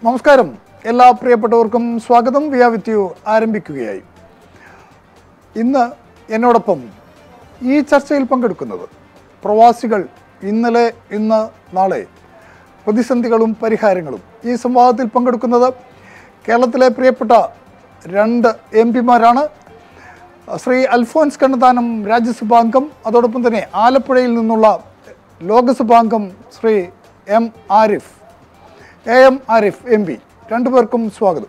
നമസ്കാരം എല്ലാ പ്രിയപ്പെട്ടവർക്കും സ്വാഗതം വിയ വിത്ത് യു ആരംഭിക്കുകയായി ഇന്ന് എന്നോടൊപ്പം ഈ ചർച്ചയിൽ പങ്കെടുക്കുന്നത് പ്രവാസികൾ ഇന്നലെ ഇന്ന് നാളെ പ്രതിസന്ധികളും പരിഹാരങ്ങളും ഈ സംവാദത്തിൽ പങ്കെടുക്കുന്നത് കേരളത്തിലെ പ്രിയപ്പെട്ട രണ്ട് എം പിമാരാണ് ശ്രീ അൽഫോൻസ് കണ്ണതാനം രാജ്യസഭാംഗം അതോടൊപ്പം തന്നെ ആലപ്പുഴയിൽ നിന്നുള്ള ലോകസഭാംഗം Shri M Arif A M Arif M P രണ്ടുപേർക്കും സ്വാഗതം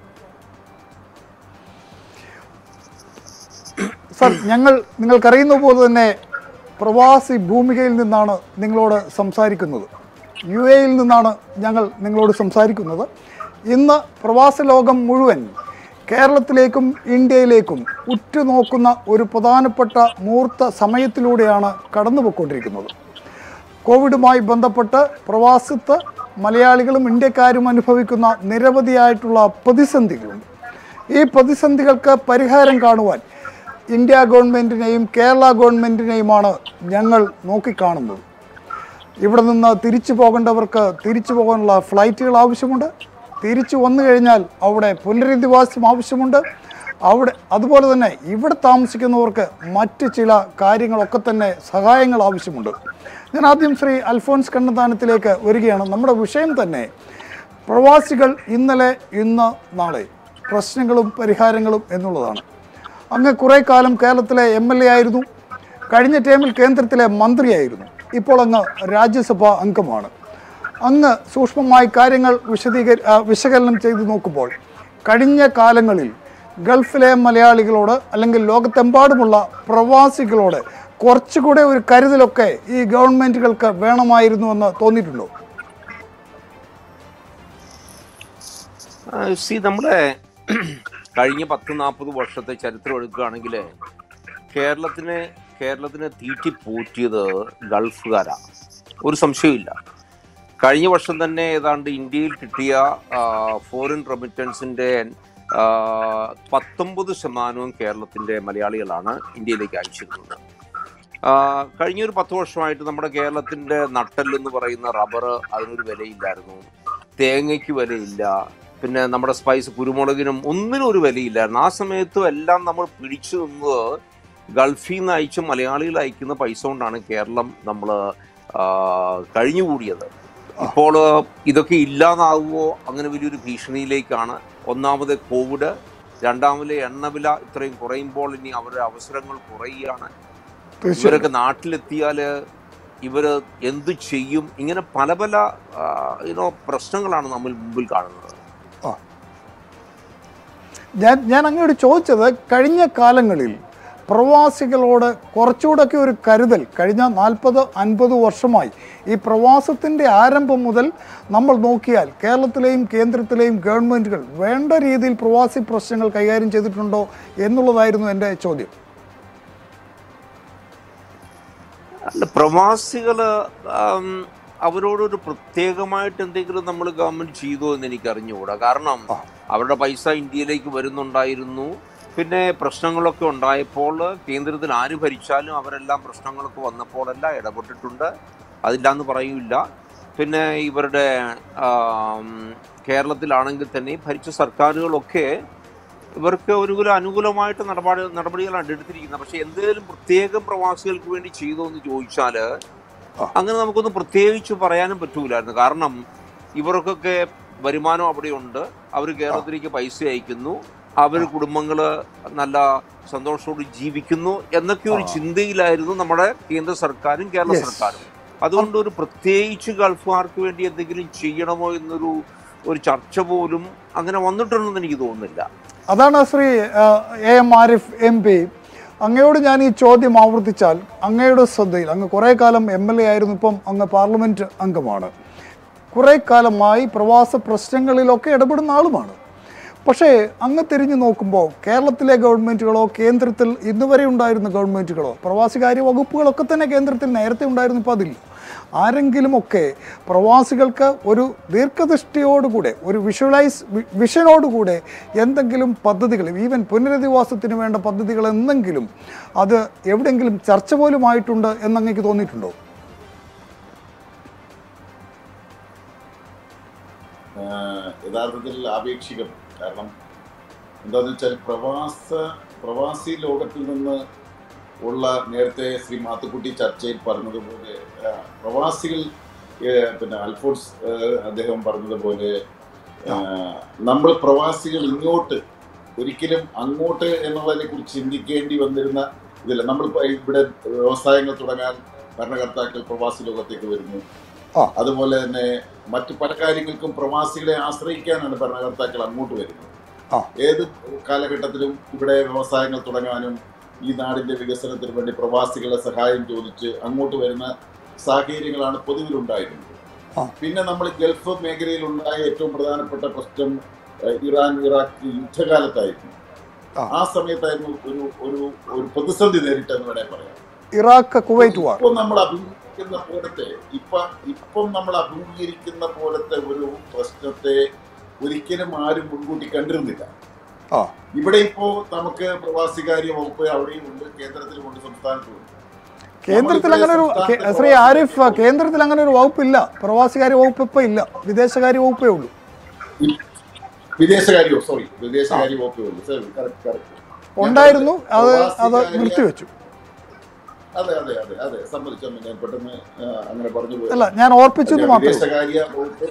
സർ ഞങ്ങൾ നിങ്ങൾക്കറിയുന്ന പോലെ തന്നെ പ്രവാസി ഭൂമികയിൽ നിന്നാണ് നിങ്ങളോട് സംസാരിക്കുന്നത് യു എയിൽ നിന്നാണ് ഞങ്ങൾ നിങ്ങളോട് സംസാരിക്കുന്നത് ഇന്ന് പ്രവാസ ലോകം മുഴുവൻ കേരളത്തിലേക്കും ഇന്ത്യയിലേക്കും ഉറ്റുനോക്കുന്ന ഒരു പ്രധാനപ്പെട്ട മുഹൂർത്ത സമയത്തിലൂടെയാണ് കടന്നുപോയിക്കൊണ്ടിരിക്കുന്നത് കോവിഡുമായി ബന്ധപ്പെട്ട് പ്രവാസത്ത് മലയാളികളും ഇന്ത്യക്കാരും അനുഭവിക്കുന്ന നിരവധിയായിട്ടുള്ള പ്രതിസന്ധികളുണ്ട് ഈ പ്രതിസന്ധികൾക്ക് പരിഹാരം കാണുവാൻ ഇന്ത്യ ഗവൺമെൻറ്റിനെയും കേരള ഗവൺമെൻറ്റിനെയുമാണ് ഞങ്ങൾ നോക്കിക്കാണുന്നത് ഇവിടെ നിന്ന് തിരിച്ചു പോകേണ്ടവർക്ക് തിരിച്ചു പോകാനുള്ള ഫ്ലൈറ്റുകൾ ആവശ്യമുണ്ട് തിരിച്ചു വന്നു കഴിഞ്ഞാൽ അവിടെ പുനരധിവാസം ആവശ്യമുണ്ട് അവിടെ അതുപോലെ തന്നെ ഇവിടെ താമസിക്കുന്നവർക്ക് മറ്റ് ചില കാര്യങ്ങളൊക്കെ തന്നെ സഹായങ്ങൾ ആവശ്യമുണ്ട് ഞാൻ ആദ്യം ശ്രീ അൽഫോൻസ് കണ്ണന്താനത്തിലേക്ക് വരികയാണ് നമ്മുടെ വിഷയം തന്നെ പ്രവാസികൾ ഇന്നലെ ഇന്ന് നാളെ പ്രശ്നങ്ങളും പരിഹാരങ്ങളും എന്നുള്ളതാണ് അങ്ങ് കുറേ കാലം കേരളത്തിലെ എം എൽ എ ആയിരുന്നു കഴിഞ്ഞ ടൈമിൽ കേന്ദ്രത്തിലെ മന്ത്രിയായിരുന്നു ഇപ്പോൾ അങ്ങ് രാജ്യസഭാ അംഗമാണ് അങ്ങ് സൂക്ഷ്മമായി കാര്യങ്ങൾ വിശദീകരി ആ, വിശകലനം ചെയ്ത് നോക്കുമ്പോൾ കഴിഞ്ഞ കാലങ്ങളിൽ ഗൾഫിലെ മലയാളികളോട് അല്ലെങ്കിൽ ലോകത്തെമ്പാടുമുള്ള പ്രവാസികളോട് കുറച്ചുകൂടെ ഒരു കരുതലൊക്കെ ഈ ഗവൺമെൻറ്റുകൾക്ക് വേണമായിരുന്നു എന്ന് തോന്നിയിട്ടുണ്ടോ സി നമ്മുടെ കഴിഞ്ഞ പത്ത് നാൽപ്പത് വർഷത്തെ ചരിത്രം എടുക്കുകയാണെങ്കിൽ കേരളത്തിന് കേരളത്തിനെ തീറ്റിപ്പോറ്റിയത് ഗൾഫുകാരാ ഒരു സംശയമില്ല കഴിഞ്ഞ വർഷം തന്നെ ഏതാണ്ട് ഇന്ത്യയിൽ കിട്ടിയ ഫോറിൻ റെമിറ്റൻസിൻ്റെ പത്തൊമ്പത് ശതമാനവും കേരളത്തിൻ്റെ മലയാളികളാണ് ഇന്ത്യയിലേക്ക് അയച്ചിരുന്നത് ആ, കഴിഞ്ഞൊരു പത്ത് വർഷമായിട്ട് നമ്മുടെ കേരളത്തിന്റെ നട്ടെല്ലെന്ന് പറയുന്ന റബ്ബർ അതിനൊരു വിലയില്ലായിരുന്നു തേങ്ങയ്ക്ക് വിലയില്ല പിന്നെ നമ്മുടെ സ്പൈസ് കുരുമുളകിനും ഒന്നിനും ഒരു വിലയില്ലായിരുന്നു ആ സമയത്തും എല്ലാം നമ്മൾ പിടിച്ചു നിന്നത് ഗൾഫിൽ നിന്ന് അയച്ച് മലയാളികൾ അയക്കുന്ന പൈസ കൊണ്ടാണ് കേരളം നമ്മൾ കഴിഞ്ഞുകൂടിയത് ഇപ്പോൾ ഇതൊക്കെ ഇല്ലാതാവുമോ അങ്ങനെ വലിയൊരു ഭീഷണിയിലേക്കാണ് ഒന്നാമത് കോവിഡ് രണ്ടാമത് എണ്ണവില ഇത്രയും കുറയുമ്പോൾ ഇനി അവരുടെ അവസരങ്ങൾ കുറയുകയാണ് തീർച്ചയായും ഇവരൊക്കെ നാട്ടിലെത്തിയാല് ഇവര് എന്ത് ചെയ്യും ഇങ്ങനെ പല പല യുനോ പ്രശ്നങ്ങളാണ് നമ്മൾ മുമ്പിൽ കാണുന്നത് ഞാൻ ഞാൻ അങ്ങോട്ട് ചോദിച്ചത് കഴിഞ്ഞ കാലങ്ങളിൽ പ്രവാസികളോട് കുറച്ചുകൂടെയൊക്കെ ഒരു കരുതൽ കഴിഞ്ഞ നാൽപ്പത് അൻപത് വർഷമായി ഈ പ്രവാസത്തിൻ്റെ ആരംഭം മുതൽ നമ്മൾ നോക്കിയാൽ കേരളത്തിലെയും കേന്ദ്രത്തിലെയും ഗവൺമെൻറ്റുകൾ വേണ്ട രീതിയിൽ പ്രവാസി പ്രശ്നങ്ങൾ കൈകാര്യം ചെയ്തിട്ടുണ്ടോ എന്നുള്ളതായിരുന്നു എൻ്റെ ചോദ്യം അല്ല പ്രവാസികള് ആം, അവരോടൊരു പ്രത്യേകമായിട്ട് എന്തെങ്കിലും നമ്മൾ ഗവൺമെന്റ് ചെയ്തോ എന്ന് എനിക്ക് അറിഞ്ഞുകൂടാ കാരണം ആ. അവരുടെ പൈസ ഇന്ത്യയിലേക്ക് വരുന്നുണ്ടായിരുന്നു പിന്നെ പ്രശ്നങ്ങളൊക്കെ ഉണ്ടായപ്പോൾ കേന്ദ്രത്തിൽ ആര് ഭരിച്ചാലും അവരെല്ലാം പ്രശ്നങ്ങളൊക്കെ വന്നപ്പോഴെല്ലാം ഇടപെട്ടിട്ടുണ്ട് അതില്ലാന്ന് പറയൂല പിന്നെ ഇവരുടെ ആം, കേരളത്തിലാണെങ്കിൽ തന്നെ ഭരിച്ച സർക്കാരുകളൊക്കെ ഇവർക്ക് ഒരു ഒരു അനുകൂലമായിട്ട് നടപടി നടപടികളാണ് എടുത്തിരിക്കുന്നത് പക്ഷെ എന്തെങ്കിലും പ്രത്യേകം പ്രവാസികൾക്ക് വേണ്ടി ചെയ്തോ എന്ന് ചോദിച്ചാൽ ആ. അങ്ങനെ നമുക്കൊന്നും പ്രത്യേകിച്ച് പറയാനും പറ്റൂലായിരുന്നു കാരണം ഇവർക്കൊക്കെ വരുമാനം അവിടെയുണ്ട് അവർ കേരളത്തിലേക്ക് പൈസ അയക്കുന്നു അവർ കുടുംബങ്ങള് നല്ല സന്തോഷത്തോടെ ജീവിക്കുന്നു എന്നൊക്കെ ഒരു ആ. ചിന്തയിലായിരുന്നു നമ്മുടെ കേന്ദ്ര സർക്കാരും കേരള Yes. സർക്കാരും അതുകൊണ്ട് ഒരു പ്രത്യേകിച്ച് ഗൾഫുകാർക്ക് വേണ്ടി എന്തെങ്കിലും ചെയ്യണമോ എന്നൊരു ഒരു ചർച്ച പോലും അങ്ങനെ വന്നിട്ടുണ്ടെന്ന് എനിക്ക് തോന്നുന്നില്ല അതാണ് ശ്രീ ആ, A M Arif M P അങ്ങയോട് ഞാൻ ഈ ചോദ്യം ആവർത്തിച്ചാൽ അങ്ങയുടെ ശ്രദ്ധയിൽ അങ്ങ് കുറേ കാലം എം എൽ എ ആയിരുന്നു ഇപ്പം അങ്ങ് പാർലമെൻറ്റ് അംഗമാണ് കുറേ കാലമായി പ്രവാസ പ്രശ്നങ്ങളിലൊക്കെ ഇടപെടുന്ന ആളുമാണ് പക്ഷേ അങ്ങ് തിരിഞ്ഞു നോക്കുമ്പോൾ കേരളത്തിലെ ഗവൺമെൻറ്റുകളോ കേന്ദ്രത്തിൽ ഇന്നുവരെ ഉണ്ടായിരുന്ന ഗവൺമെൻറ്റുകളോ പ്രവാസികാര്യ വകുപ്പുകളൊക്കെ തന്നെ കേന്ദ്രത്തിൽ നേരത്തെ ഉണ്ടായിരുന്നു ഇപ്പോൾ അതില്ല ആരെങ്കിലുമൊക്കെ പ്രവാസികൾക്ക് ഒരു ദീർഘദൃഷ്ടിയോടുകൂടെ ഒരു വിഷ്വലൈസ് വി- വിഷനോടുകൂടെ എന്തെങ്കിലും പദ്ധതികൾ ഈവൻ പുനരധിവാസത്തിന് വേണ്ട പദ്ധതികൾ എന്തെങ്കിലും അത് എവിടെയെങ്കിലും ചർച്ച പോലും ആയിട്ടുണ്ട് എന്നങ്ങേക്ക് തോന്നിയിട്ടുണ്ടോ ആഹ് യഥാർത്ഥത്തിൽ ആപേക്ഷികം കാരണം എന്താന്ന് വെച്ചാൽ പ്രവാസ പ്രവാസി ലോകത്തിൽ നിന്ന് ഉള്ള നേരത്തെ ശ്രീ മാത്തുക്കുട്ടി ചർച്ചയിൽ പറഞ്ഞതുപോലെ ആഹ് പ്രവാസികൾ ആഹ് പിന്നെ അൽഫോൺസ് ആഹ് അദ്ദേഹം പറഞ്ഞതുപോലെ ആഹ് നമ്മൾ പ്രവാസികൾ ഇങ്ങോട്ട് ഒരിക്കലും അങ്ങോട്ട് എന്നുള്ളതിനെ കുറിച്ച് ചിന്തിക്കേണ്ടി വന്നിരുന്ന ഇതില്ല നമ്മൾ ഇവിടെ വ്യവസായങ്ങൾ തുടങ്ങാൻ ഭരണകർത്താക്കൾ പ്രവാസി ലോകത്തേക്ക് വരുന്നു ആ. അതുപോലെ തന്നെ മറ്റു പല കാര്യങ്ങൾക്കും പ്രവാസികളെ ആശ്രയിക്കാനാണ് ഭരണകർത്താക്കൾ അങ്ങോട്ട് വരുന്നത് ആ. ഏത് കാലഘട്ടത്തിലും ഇവിടെ വ്യവസായങ്ങൾ തുടങ്ങാനും ഈ നാടിന്റെ വികസനത്തിന് വേണ്ടി പ്രവാസികളെ സഹായം ചോദിച്ച് അങ്ങോട്ട് വരുന്ന സാഹചര്യങ്ങളാണ് പൊതുവിലുണ്ടായിരുന്നത് ആ. പിന്നെ നമ്മൾ ഗൾഫ് മേഖലയിൽ ഉണ്ടായ ഏറ്റവും പ്രധാനപ്പെട്ട പ്രശ്നം ഏഹ്, ഇറാൻ ഇറാഖ് യുദ്ധകാലത്തായിരുന്നു ആ. ആ സമയത്തായിരുന്നു ഒരു ഒരു ഒരു പ്രതിസന്ധി നേരിട്ടെന്ന് വേണേൽ പറയാം ഇറാഖ് കുവൈറ്റ് വാർ ഇപ്പൊ നമ്മൾ അഭിമുഖീകരിക്കുന്ന പോലത്തെ ഇപ്പൊ ഇപ്പം നമ്മൾ അഭിമുഖീകരിക്കുന്ന പോലത്തെ ഒരു പ്രശ്നത്തെ ഒരിക്കലും ആരും മുൻകൂട്ടി കണ്ടിരുന്നില്ല ആ ഇവിടെ ഇപ്പോ നമുക്ക് പ്രവാസികാര്യ വകുപ്പ് അവിടെയും ഉണ്ട് കേന്ദ്രത്തിലും ഉണ്ട് സംസ്ഥാനത്തും ഉണ്ട് കേന്ദ്രത്തിൽ അങ്ങനെ ഒരു കേ- ശ്രീ ആരിഫ് കേന്ദ്രത്തിൽ അങ്ങനെ ഒരു വകുപ്പില്ല പ്രവാസികാര്യ വകുപ്പ് ഇപ്പം ഇല്ല വിദേശകാര്യ വകുപ്പേ ഉള്ളൂ ഈ വിദേശകാര്യോ സോറി വിദേശകാര്യ വകുപ്പേ ഉള്ളൂ സോറി കറക്റ്റ് കറക്റ്റ് ഉണ്ടായിരുന്നു അത് അത് നിർത്തിവെച്ചു അതെ അതെ അതെ അതെ സമ്മതിച്ചു ഞാൻ പെട്ടെന്ന് ആ, അങ്ങനെ പറഞ്ഞു പോയി അല്ല ഞാൻ ഓർപ്പിച്ചു എന്ന് മാത്രമേ ഉള്ളൂ. വിദേശകാര്യ വകുപ്പ്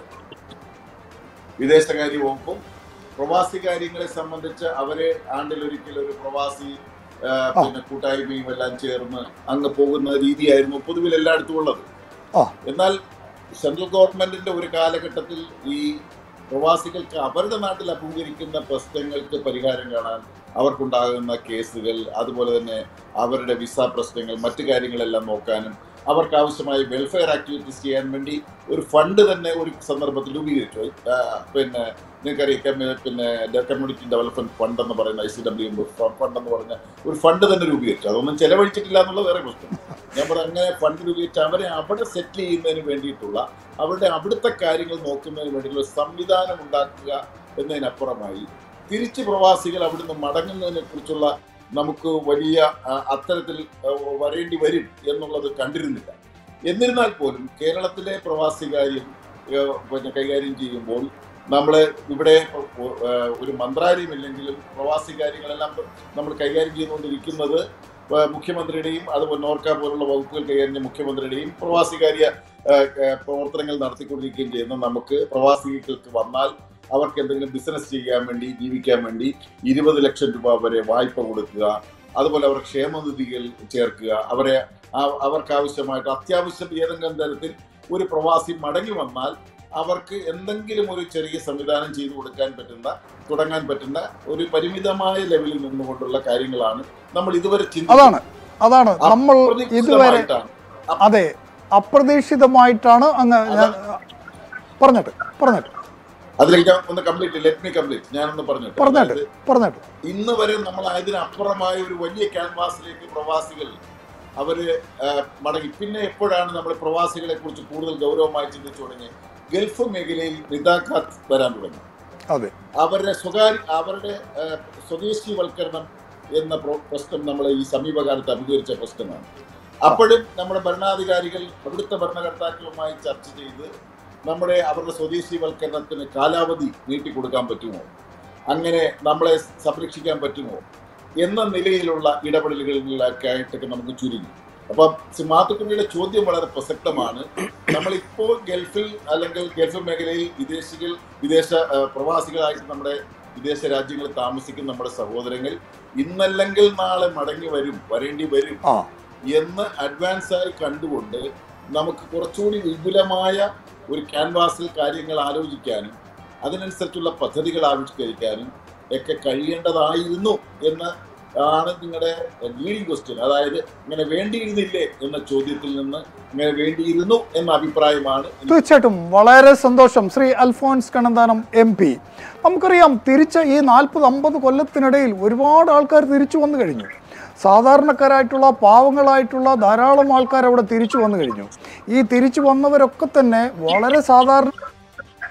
വിദേശകാര്യ വകുപ്പും പ്രവാസി കാര്യങ്ങളെ സംബന്ധിച്ച് അവരെ ആണ്ടിലൊരിക്കൽ ഒരു പ്രവാസി ആ, പിന്നെ കൂട്ടായ്മയും എല്ലാം ചേർന്ന് അങ്ങ് പോകുന്ന രീതിയായിരുന്നു പൊതുവിൽ എല്ലായിടത്തും ഉള്ളത് ആ. എന്നാൽ സെൻട്രൽ ഗവൺമെന്റിന്റെ ഒരു കാലഘട്ടത്തിൽ ഈ പ്രവാസികൾക്ക് അവരുടെ നാട്ടിൽ അഭിമുഖീകരിക്കുന്ന പ്രശ്നങ്ങൾക്ക് പരിഹാരം കാണാൻ അവർക്കുണ്ടാകുന്ന കേസുകൾ അതുപോലെ തന്നെ അവരുടെ വിസ പ്രശ്നങ്ങൾ മറ്റു കാര്യങ്ങളെല്ലാം നോക്കാനും അവർക്ക് ആവശ്യമായ വെൽഫെയർ ആക്ടിവിറ്റീസ് ചെയ്യാൻ വേണ്ടി ഒരു ഫണ്ട് തന്നെ ഒരു സന്ദർഭത്തിൽ രൂപീകരിച്ചു ആ, പിന്നെ നിങ്ങൾക്കറിയാം കമ്മ്യൂ- പിന്നെ കമ്മ്യൂണിറ്റി ഡെവലപ്മെന്റ് ഫണ്ട് എന്ന് പറയുന്ന ഐ സി ഡബ്ല്യു ഫണ്ട് എന്ന് പറഞ്ഞ ഒരു ഫണ്ട് തന്നെ രൂപീകരിച്ചു അതൊന്നും ചെലവഴിച്ചിട്ടില്ല എന്നുള്ള വേറെ പ്രശ്നം ഞാൻ പറയാം അങ്ങനെ ഫണ്ട് രൂപീകരിച്ച് അവരെ അവിടെ സെറ്റിൽ ചെയ്യുന്നതിന് വേണ്ടിയിട്ടുള്ള അവരുടെ അവിടുത്തെ കാര്യങ്ങൾ നോക്കുന്നതിന് വേണ്ടിയിട്ടുള്ള സംവിധാനം ഉണ്ടാക്കുക എന്നതിനപ്പുറമായി തിരിച്ച് പ്രവാസികൾ അവിടുന്ന് മടങ്ങുന്നതിനെ കുറിച്ചുള്ള നമുക്ക് വലിയ ആ, അത്തരത്തിൽ ആ, വരേണ്ടി വരും എന്നുള്ളത് കണ്ടിരുന്നില്ല എന്നിരുന്നാൽ പോലും കേരളത്തിലെ പ്രവാസി കാര്യം ആ, പിന്നെ കൈകാര്യം ചെയ്യുമ്പോൾ നമ്മൾ ഇവിടെ ആ, ഒരു മന്ത്രാലയമില്ലെങ്കിലും പ്രവാസി കാര്യങ്ങളെല്ലാം നമ്മൾ കൈകാര്യം ചെയ്തുകൊണ്ടിരിക്കുന്നത് ആ, മുഖ്യമന്ത്രിയുടെയും അതുപോലെ നോർക്ക പോലുള്ള വകുപ്പുകൾ കൈകാര്യം ചെയ്യുന്ന മുഖ്യമന്ത്രിയുടെയും പ്രവാസികാര്യ ആ, ആ, പ്രവർത്തനങ്ങൾ നടത്തിക്കൊണ്ടിരിക്കുകയും ചെയ്യുന്ന നമുക്ക് പ്രവാസികൾക്ക് വന്നാൽ അവർക്ക് എന്തെങ്കിലും ബിസിനസ് ചെയ്യാൻ വേണ്ടി ജീവിക്കാൻ വേണ്ടി ഇരുപത് ലക്ഷം രൂപ വരെ വായ്പ കൊടുക്കുക അതുപോലെ അവർ ക്ഷേമനിധികൾ ചേർക്കുക അവരെ ആ- അവർക്ക് ആവശ്യമായിട്ട് അത്യാവശ്യം ഏതെങ്കിലും തരത്തിൽ ഒരു പ്രവാസി മടങ്ങി വന്നാൽ അവർക്ക് എന്തെങ്കിലും ഒരു ചെറിയ സംവിധാനം ചെയ്തു കൊടുക്കാൻ പറ്റുന്ന തുടങ്ങാൻ പറ്റുന്ന ഒരു പരിമിതമായ ലെവലിൽ നിന്നുകൊണ്ടുള്ള കാര്യങ്ങളാണ് നമ്മൾ ഇതുവരെ അതാണ് അതാണ് നമ്മൾ ഇതുവരെ ചിന്തിച്ചതാണ് അതെ അപ്രതീക്ഷിതമായിട്ടാണ് അങ്ങ് ഞാൻ പറഞ്ഞിട്ട് പറഞ്ഞിട്ട് അതിലേക്ക് ഞാൻ ഒന്ന് കംപ്ലീറ്റ് ലെറ്റ് മീ കംപ്ലീറ്റ് ഞാനൊന്ന് പറഞ്ഞിട്ട് പറഞ്ഞിട്ട് അതായത് പറഞ്ഞിട്ട് ഇന്ന് വരെ നമ്മൾ അതിനപ്പുറമായ ഒരു വലിയ ക്യാൻവാസിലേക്ക് പ്രവാസികൾ അവര് ആ, മടങ്ങി പിന്നെ എപ്പോഴാണ് നമ്മൾ പ്രവാസികളെ കുറിച്ച് കൂടുതൽ ഗൗരവമായി ചിന്തിച്ചു തുടങ്ങി ഗൾഫ് മേഖലയിൽ നിതാഖാത്ത് വരാൻ തുടങ്ങി അതെ അവരുടെ സ്വകാര്യ അവരുടെ ആ, സ്വദേശീവൽക്കരണം എന്ന പ്ര- പ്രശ്നം നമ്മൾ ഈ സമീപകാലത്ത് അഭിമുഖീകരിച്ച പ്രശ്നമാണ് അപ്പോഴും നമ്മുടെ ഭരണാധികാരികൾ അവിടുത്തെ ഭരണകർത്താക്കളുമായി ചർച്ച ചെയ്ത് നമ്മുടെ അവരുടെ സ്വദേശീവൽക്കരണത്തിന് കാലാവധി നീട്ടിക്കൊടുക്കാൻ പറ്റുമോ അങ്ങനെ നമ്മളെ സംരക്ഷിക്കാൻ പറ്റുമോ എന്ന നിലയിലുള്ള ഇടപെടലുകളിലൊക്കെ ആയിട്ടൊക്കെ നമുക്ക് ചുരുങ്ങി അപ്പം ശ്രീ മാത്തുക്കുട്ടിയുടെ ചോദ്യം വളരെ പ്രസക്തമാണ് നമ്മളിപ്പോൾ ഗൾഫിൽ അല്ലെങ്കിൽ ഗൾഫ് മേഖലയിൽ വിദേശികൾ വിദേശ ആ, പ്രവാസികളായിട്ട് നമ്മുടെ വിദേശ രാജ്യങ്ങളിൽ താമസിക്കുന്ന നമ്മുടെ സഹോദരങ്ങൾ ഇന്നല്ലെങ്കിൽ നാളെ മടങ്ങി വരും വരേണ്ടി വരും ആ എന്ന് അഡ്വാൻസ് ആയി കണ്ടുകൊണ്ട് നമുക്ക് കുറച്ചുകൂടി വിപുലമായ ഒരു ക്യാൻവാസിൽ കാര്യങ്ങൾ ആലോചിക്കാനും അതിനനുസരിച്ചുള്ള പദ്ധതികൾ ആവിഷ്കരിക്കാനും ഒക്കെ കഴിയേണ്ടതായിരുന്നു എന്ന് ആണ് നിങ്ങളുടെ ലീഡിംഗ് ക്വസ്റ്റ്യൻ അതായത് ഇങ്ങനെ വേണ്ടിയിരുന്നില്ലേ എന്ന ചോദ്യത്തിൽ നിന്ന് ഇങ്ങനെ വേണ്ടിയിരുന്നു എന്ന അഭിപ്രായമാണ് എനിക്ക് തീർച്ചയായിട്ടും വളരെ സന്തോഷം ശ്രീ അൽഫോൻസ് കണ്ണന്താനം എം പി നമുക്കറിയാം തിരിച്ച ഈ നാൽപ്പത് അമ്പത് കൊല്ലത്തിനിടയിൽ ഒരുപാട് ആൾക്കാർ തിരിച്ചു വന്നു കഴിഞ്ഞു സാധാരണക്കാരായിട്ടുള്ള പാവങ്ങളായിട്ടുള്ള ധാരാളം ആൾക്കാർ അവിടെ തിരിച്ചു വന്നു കഴിഞ്ഞു ഈ തിരിച്ചു വന്നവരൊക്കെ തന്നെ വളരെ സാധാരണ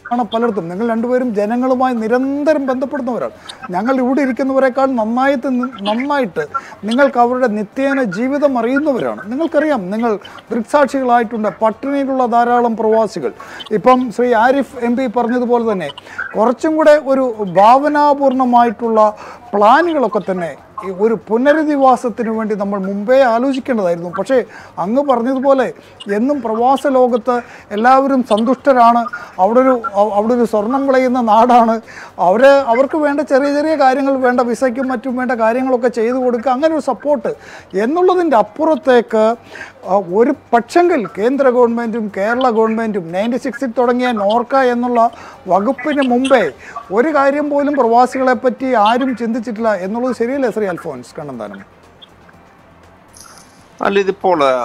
ആണ് പലയിടത്തും നിങ്ങൾ രണ്ടുപേരും ജനങ്ങളുമായി നിരന്തരം ബന്ധപ്പെടുന്നവരാണ് ഞങ്ങൾ ഇവിടെ ഇരിക്കുന്നവരെക്കാൾ നന്നായിട്ട് നി- നന്നായിട്ട് നിങ്ങൾക്ക് അവരുടെ നിത്യേന ജീവിതം അറിയുന്നവരാണ് നിങ്ങൾക്കറിയാം നിങ്ങൾ ദൃക്സാക്ഷികളായിട്ടുണ്ട് പട്ടിണിയിലുള്ള ധാരാളം പ്രവാസികൾ ഇപ്പം ശ്രീ ആരിഫ് എം പി പറഞ്ഞതുപോലെ തന്നെ കുറച്ചും കൂടെ ഒരു ഭാവനാപൂർണമായിട്ടുള്ള പ്ലാനുകളൊക്കെ തന്നെ ഈ ഒരു പുനരധിവാസത്തിന് വേണ്ടി നമ്മൾ മുമ്പേ ആലോചിക്കേണ്ടതായിരുന്നു പക്ഷേ അങ്ങ് പറഞ്ഞതുപോലെ എന്നും പ്രവാസ ലോകത്ത് എല്ലാവരും സന്തുഷ്ടരാണ് അവിടെ ഒരു അ- അവിടെ ഒരു സ്വർണം വിളയുന്ന നാടാണ് അവർ അവർക്ക് വേണ്ട ചെറിയ ചെറിയ കാര്യങ്ങൾ വേണ്ട വിസയ്ക്കും മറ്റും വേണ്ട കാര്യങ്ങളൊക്കെ ചെയ്തു കൊടുക്കുക അങ്ങനെ ഒരു സപ്പോർട്ട് എന്നുള്ളതിൻ്റെ അപ്പുറത്തേക്ക് ആ, ഒരു പക്ഷെങ്കിൽ കേന്ദ്ര ഗവൺമെൻറ്റും കേരള ഗവൺമെൻറ്റും നയൻറ്റി സിക്സിൽ തുടങ്ങിയ നോർക്ക എന്നുള്ള വകുപ്പിന് മുമ്പേ ഒരു കാര്യം പോലും പ്രവാസികളെ പറ്റി ആരും ചിന്തിച്ചിട്ടില്ല എന്നുള്ളത് ശരിയല്ലേ ശ്രീ അൽഫോൻസ് കണ്ണന്താനം അല്ല ഇതിപ്പോൾ ആ,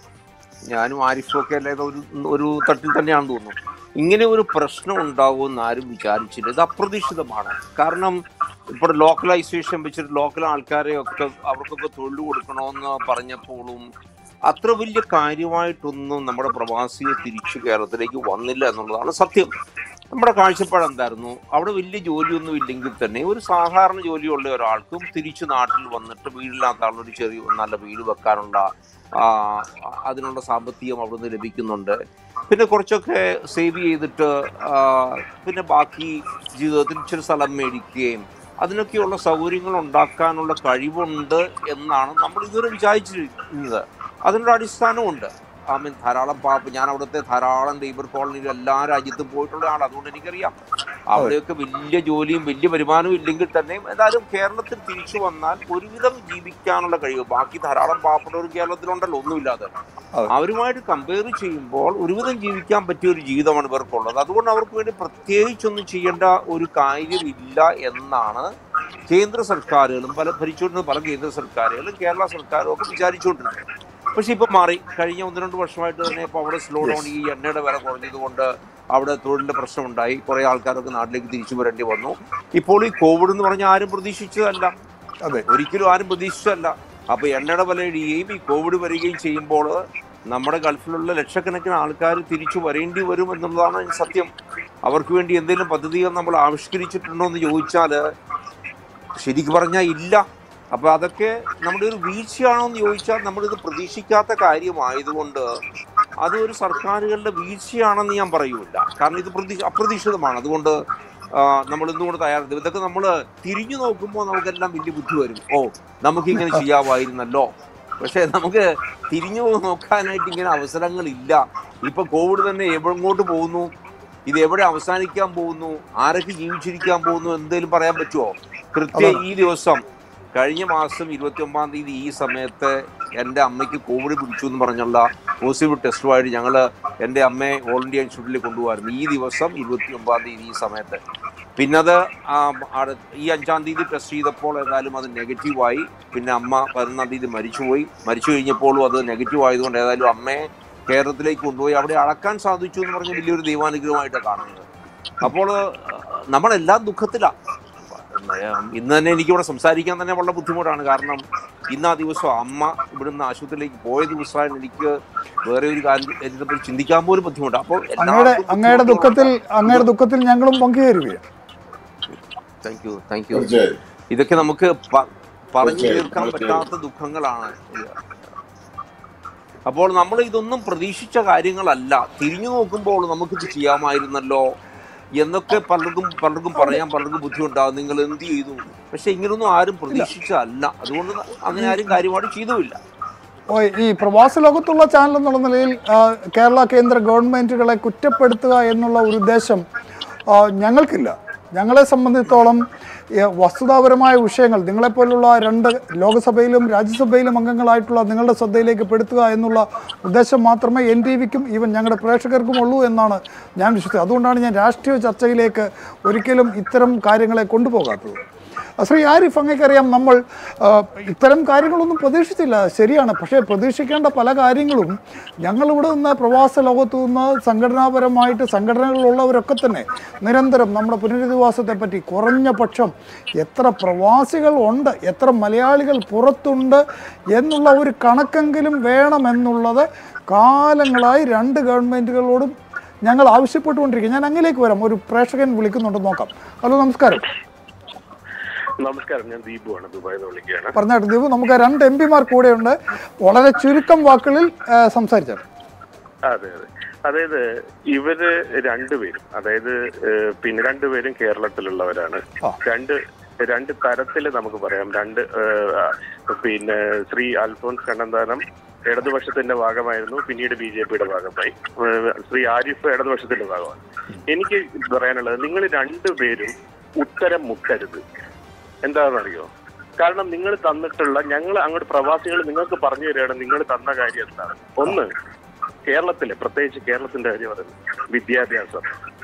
ഞാനും ആരിഫും ഒക്കെ അല്ലേ ഒരു ഒരു തട്ടിൽ തന്നെയാണെന്ന് തോന്നുന്നു ഇങ്ങനെ ഒരു പ്രശ്നം ഉണ്ടാവുമെന്ന് ആരും വിചാരിച്ചില്ല ഇത് അപ്രതീക്ഷിതമാണ് കാരണം ഇപ്പോൾ ലോക്കലൈസേഷൻ വെച്ചിട്ട് ലോക്കൽ ആൾക്കാരെ ഒക്കെ അവർക്കൊക്കെ തൊഴിൽ കൊടുക്കണമെന്ന് പറഞ്ഞപ്പോഴും അത്ര വലിയ കാര്യമായിട്ടൊന്നും നമ്മുടെ പ്രവാസിയെ തിരിച്ചു കേരളത്തിലേക്ക് വന്നില്ല എന്നുള്ളതാണ് സത്യം നമ്മുടെ കാഴ്ചപ്പാട് എന്തായിരുന്നു അവിടെ വലിയ ജോലിയൊന്നും ഇല്ലെങ്കിൽ തന്നെ ഒരു സാധാരണ ജോലിയുള്ള ഒരാൾക്കും തിരിച്ചു നാട്ടിൽ വന്നിട്ട് വീടില്ലാത്ത ആളൊരു ചെറിയ നല്ല വീട് വെക്കാനുള്ള ആ, അതിനുള്ള സാമ്പത്തികം അവിടുന്ന് ലഭിക്കുന്നുണ്ട് പിന്നെ കുറച്ചൊക്കെ സേവ് ചെയ്തിട്ട് ആ, പിന്നെ ബാക്കി ജീവിതത്തിൽ ഇച്ചിരി സ്ഥലം മേടിക്കുകയും അതിനൊക്കെയുള്ള സൗകര്യങ്ങൾ ഉണ്ടാക്കാനുള്ള കഴിവുണ്ട് എന്നാണ് നമ്മൾ ഇതുവരെ വിചാരിച്ചിരുന്നത് അതിനൊരു അടിസ്ഥാനമുണ്ട് ഐ മീൻ ധാരാളം പാപ്പ് ഞാൻ അവിടുത്തെ ധാരാളം ലേബർ കോളനിയിൽ എല്ലാ രാജ്യത്തും പോയിട്ടുള്ള ആൾ അതുകൊണ്ട് എനിക്കറിയാം അവിടെയൊക്കെ വലിയ ജോലിയും വലിയ വരുമാനവും ഇല്ലെങ്കിൽ തന്നെയും എന്തായാലും കേരളത്തിൽ തിരിച്ചു വന്നാൽ ഒരുവിധം ജീവിക്കാനുള്ള കഴിവ് ബാക്കി ധാരാളം പാവപ്പെട്ടവർ കേരളത്തിലുണ്ടല്ലോ ഒന്നുമില്ലാതെ അതെ. അവരുമായിട്ട് കമ്പയർ ചെയ്യുമ്പോൾ ഒരുവിധം ജീവിക്കാൻ പറ്റിയ ഒരു ജീവിതമാണ് ഇവർക്കുള്ളത് അതുകൊണ്ട് അവർക്ക് വേണ്ടി പ്രത്യേകിച്ചൊന്നും ചെയ്യേണ്ട ഒരു കാര്യമില്ല എന്നാണ് കേന്ദ്ര സർക്കാരുകളും പല ഭരിച്ചുകൊണ്ടിരുന്ന പല കേന്ദ്ര സർക്കാരുകളും കേരള സർക്കാരും ഒക്കെ വിചാരിച്ചുകൊണ്ടിരുന്നത് പക്ഷെ ഇപ്പൊ മാറി കഴിഞ്ഞ ഒന്ന് രണ്ട് വർഷമായിട്ട് തന്നെ ഇപ്പൊ അവിടെ സ്ലോ ഡൗൺ ഈ എണ്ണയുടെ വില കുറഞ്ഞത് കൊണ്ട് അവിടെ തൊഴിലിന്റെ പ്രശ്നമുണ്ടായി കുറെ ആൾക്കാരൊക്കെ നാട്ടിലേക്ക് തിരിച്ചു വരേണ്ടി വന്നു ഇപ്പോൾ ഈ കോവിഡ് എന്ന് പറഞ്ഞാൽ ആരും പ്രതീക്ഷിച്ചതല്ല അതെ ഒരിക്കലും ആരും പ്രതീക്ഷിച്ചതല്ല അപ്പൊ എണ്ണയുടെ വില ഇടിയുകയും ഈ കോവിഡ് വരികയും ചെയ്യുമ്പോൾ നമ്മുടെ ഗൾഫിലുള്ള ലക്ഷക്കണക്കിന് ആൾക്കാർ തിരിച്ചു വരേണ്ടി വരും എന്നുള്ളതാണ് ഈ സത്യം അവർക്ക് വേണ്ടി എന്തെങ്കിലും പദ്ധതികൾ നമ്മൾ ആവിഷ്കരിച്ചിട്ടുണ്ടോ എന്ന് ചോദിച്ചാൽ ശരിക്കും പറഞ്ഞാൽ ഇല്ല അപ്പൊ അതൊക്കെ നമ്മുടെ ഒരു വീഴ്ചയാണോ എന്ന് ചോദിച്ചാൽ നമ്മളിത് പ്രതീക്ഷിക്കാത്ത കാര്യമായതുകൊണ്ട് അത് ഒരു സർക്കാരുകളുടെ വീഴ്ചയാണെന്ന് ഞാൻ പറയൂല കാരണം ഇത് പ്രതീ അപ്രതീക്ഷിതമാണ് അതുകൊണ്ട് ആ, നമ്മൾ ഇന്നുകൂടെ തയ്യാറെടുത്തു ഇതൊക്കെ നമ്മൾ തിരിഞ്ഞു നോക്കുമ്പോൾ നമുക്കെല്ലാം വലിയ ബുദ്ധി വരും ഓ നമുക്കിങ്ങനെ ചെയ്യാമായിരുന്നല്ലോ പക്ഷെ നമുക്ക് തിരിഞ്ഞു നോക്കാനായിട്ട് ഇങ്ങനെ അവസരങ്ങളില്ല ഇപ്പൊ കോവിഡ് തന്നെ എവിടെങ്ങോട്ട് പോകുന്നു ഇത് എവിടെ അവസാനിക്കാൻ പോകുന്നു ആരൊക്കെ ജീവിച്ചിരിക്കാൻ പോകുന്നു എന്തെങ്കിലും പറയാൻ പറ്റുമോ കൃത്യം ഈ ദിവസം കഴിഞ്ഞ മാസം ഇരുപത്തി ഒമ്പതാം തീയതി ഈ സമയത്ത് എൻ്റെ അമ്മയ്ക്ക് കോവിഡ് പിടിച്ചു എന്ന് പറഞ്ഞുള്ള പോസിറ്റീവ് ടെസ്റ്റുമായിട്ട് ഞങ്ങൾ എൻ്റെ അമ്മയെ ഓൾ ഇന്ത്യ ഇൻസ്റ്റിറ്റ്യൂട്ടിൽ കൊണ്ടുപോകായിരുന്നു ഈ ദിവസം ഇരുപത്തി ഒമ്പതാം തീയതി ഈ സമയത്ത് പിന്നെ അത് ആ, അടു- ഈ അഞ്ചാം തീയതി ടെസ്റ്റ് ചെയ്തപ്പോൾ ഏതായാലും അത് നെഗറ്റീവായി പിന്നെ അമ്മ പതിനൊന്നാം തീയതി മരിച്ചുപോയി മരിച്ചു കഴിഞ്ഞപ്പോഴും അത് നെഗറ്റീവ് ആയതുകൊണ്ട് ഏതായാലും അമ്മയെ കേരളത്തിലേക്ക് കൊണ്ടുപോയി അവിടെ അളക്കാൻ സാധിച്ചു എന്ന് പറഞ്ഞ വലിയൊരു ദൈവാനുഗ്രഹമായിട്ടാണ് കാണുന്നത് അപ്പോൾ നമ്മളെല്ലാം ദുഃഖത്തിലാണ് ഇന്ന് തന്നെ എനിക്കിവിടെ സംസാരിക്കാൻ തന്നെ വളരെ ബുദ്ധിമുട്ടാണ് കാരണം ഇന്ന് ആ ദിവസം അമ്മ ഇവിടുന്ന് ആശുപത്രിയിലേക്ക് പോയ ദിവസമാണ് എനിക്ക് വേറെ ഒരു കാര്യം ഇതിനെപ്പറ്റി ചിന്തിക്കാൻ പോലും ബുദ്ധിമുട്ടാണ് അപ്പോൾ അങ്ങയുടെ അങ്ങയുടെ ദുഃഖത്തിൽ അങ്ങയുടെ ദുഃഖത്തിൽ ഞങ്ങളും പങ്കുചേരുകയാണ് താങ്ക് യു താങ്ക് യു തീർച്ചയായും ഇതൊക്കെ നമുക്ക് പ- പറഞ്ഞു തീർച്ചയായും, തീർക്കാൻ തീർച്ചയായും. പറ്റാത്ത ദുഃഖങ്ങളാണ് ഇത്. അപ്പോൾ നമ്മൾ ഇതൊന്നും പ്രതീക്ഷിച്ച കാര്യങ്ങളല്ല തിരിഞ്ഞു നോക്കുമ്പോൾ നമുക്കിത് ചെയ്യാമായിരുന്നല്ലോ എന്നൊക്കെ പലർക്കും പലർക്കും പറയാൻ പലർക്കും ബുദ്ധിമുട്ടാകും നിങ്ങൾ എന്ത് ചെയ്തു പക്ഷെ ഇങ്ങനൊന്നും ആരും പ്രതീക്ഷിച്ചതല്ല അതുകൊണ്ട് അങ്ങനെ ആരും കാര്യമായിട്ട് ചെയ്തുമില്ല ഓ ഈ പ്രവാസ ലോകത്തുള്ള ചാനൽ എന്നുള്ള നിലയിൽ ആ, കേരള കേന്ദ്ര ഗവൺമെൻറ്റുകളെ കുറ്റപ്പെടുത്തുക എന്നുള്ള ഒരു ഉദ്ദേശം ആ, ഞങ്ങൾക്കില്ല ഞങ്ങളെ സംബന്ധിച്ചിടത്തോളം ഈ വസ്തുതാപരമായ വിഷയങ്ങൾ നിങ്ങളെപ്പോലുള്ള രണ്ട് ലോകസഭയിലും രാജ്യസഭയിലും അംഗങ്ങളായിട്ടുള്ള നിങ്ങളുടെ ശ്രദ്ധയിലേക്ക് പെടുത്തുക എന്നുള്ള ഉദ്ദേശം മാത്രമേ എൻ ടി വിക്കും ഈവൻ ഞങ്ങളുടെ പ്രേക്ഷകർക്കും ഉള്ളൂ എന്നാണ് ഞാൻ വിശ്വസിച്ചത് അതുകൊണ്ടാണ് ഞാൻ രാഷ്ട്രീയ ചർച്ചയിലേക്ക് ഒരിക്കലും ഇത്തരം കാര്യങ്ങളെ കൊണ്ടുപോകാത്തത് ശ്രീ ആരിഫ് അങ്ങേക്കറിയാം നമ്മൾ ആ, ഇത്തരം കാര്യങ്ങളൊന്നും പ്രതീക്ഷിച്ചില്ല ശരിയാണ് പക്ഷേ പ്രതീക്ഷിക്കേണ്ട പല കാര്യങ്ങളും ഞങ്ങളിവിടെ നിന്ന് പ്രവാസ ലോകത്തു നിന്ന് സംഘടനാപരമായിട്ട് സംഘടനകളുള്ളവരൊക്കെ തന്നെ നിരന്തരം നമ്മുടെ പുനരധിവാസത്തെ പറ്റി കുറഞ്ഞ പക്ഷം എത്ര പ്രവാസികൾ ഉണ്ട് എത്ര മലയാളികൾ പുറത്തുണ്ട് എന്നുള്ള ഒരു കണക്കെങ്കിലും വേണമെന്നുള്ളത് കാലങ്ങളായി രണ്ട് ഗവൺമെൻറ്റുകളോടും ഞങ്ങൾ ആവശ്യപ്പെട്ടുകൊണ്ടിരിക്കുക ഞാൻ അങ്ങിലേക്ക് വരാം ഒരു പ്രേക്ഷകൻ വിളിക്കുന്നുണ്ടെന്ന് നോക്കാം ഹലോ നമസ്കാരം നമസ്കാരം ഞാൻ ദീപുവാണ് ദുബായിൽ നിന്ന് വിളിക്കുകയാണ് പറഞ്ഞാട്ട് ദീപു നമുക്ക് രണ്ട് എം പിമാർ കൂടെയുണ്ട് വളരെ ചുരുക്കം വാക്കുകളിൽ സംസാരിച്ചാൽ അതെ അതെ അതായത് ഇവര് രണ്ടുപേരും അതായത് ഏഹ്, പിന്നെ രണ്ടുപേരും കേരളത്തിലുള്ളവരാണ് ആ. രണ്ട് രണ്ട് തരത്തിൽ നമുക്ക് പറയാം രണ്ട് ഏഹ്, പിന്നെ ശ്രീ അൽഫോൻസ് കണ്ണന്താനം ഇടതുപക്ഷത്തിന്റെ ഭാഗമായിരുന്നു പിന്നീട് ബി ജെ പിയുടെ ഭാഗമായി ഏഹ്, ശ്രീ ആരിഫ് ഇടതുപക്ഷത്തിന്റെ ഭാഗമാണ് എനിക്ക് പറയാനുള്ളത് നിങ്ങൾ രണ്ടുപേരും ഉത്തരം മുട്ടരുത് എന്താണെന്നറിയോ കാരണം നിങ്ങൾ തന്നിട്ടുള്ള ഞങ്ങൾ അങ്ങോട്ട് പ്രവാസികൾ നിങ്ങൾക്ക് പറഞ്ഞു തരികയാണ് നിങ്ങൾ തന്ന കാര്യം എന്താണ് ഒന്ന് കേരളത്തിലെ പ്രത്യേകിച്ച് കേരളത്തിന്റെ കാര്യം പറയുന്നത് വിദ്യാഭ്യാസം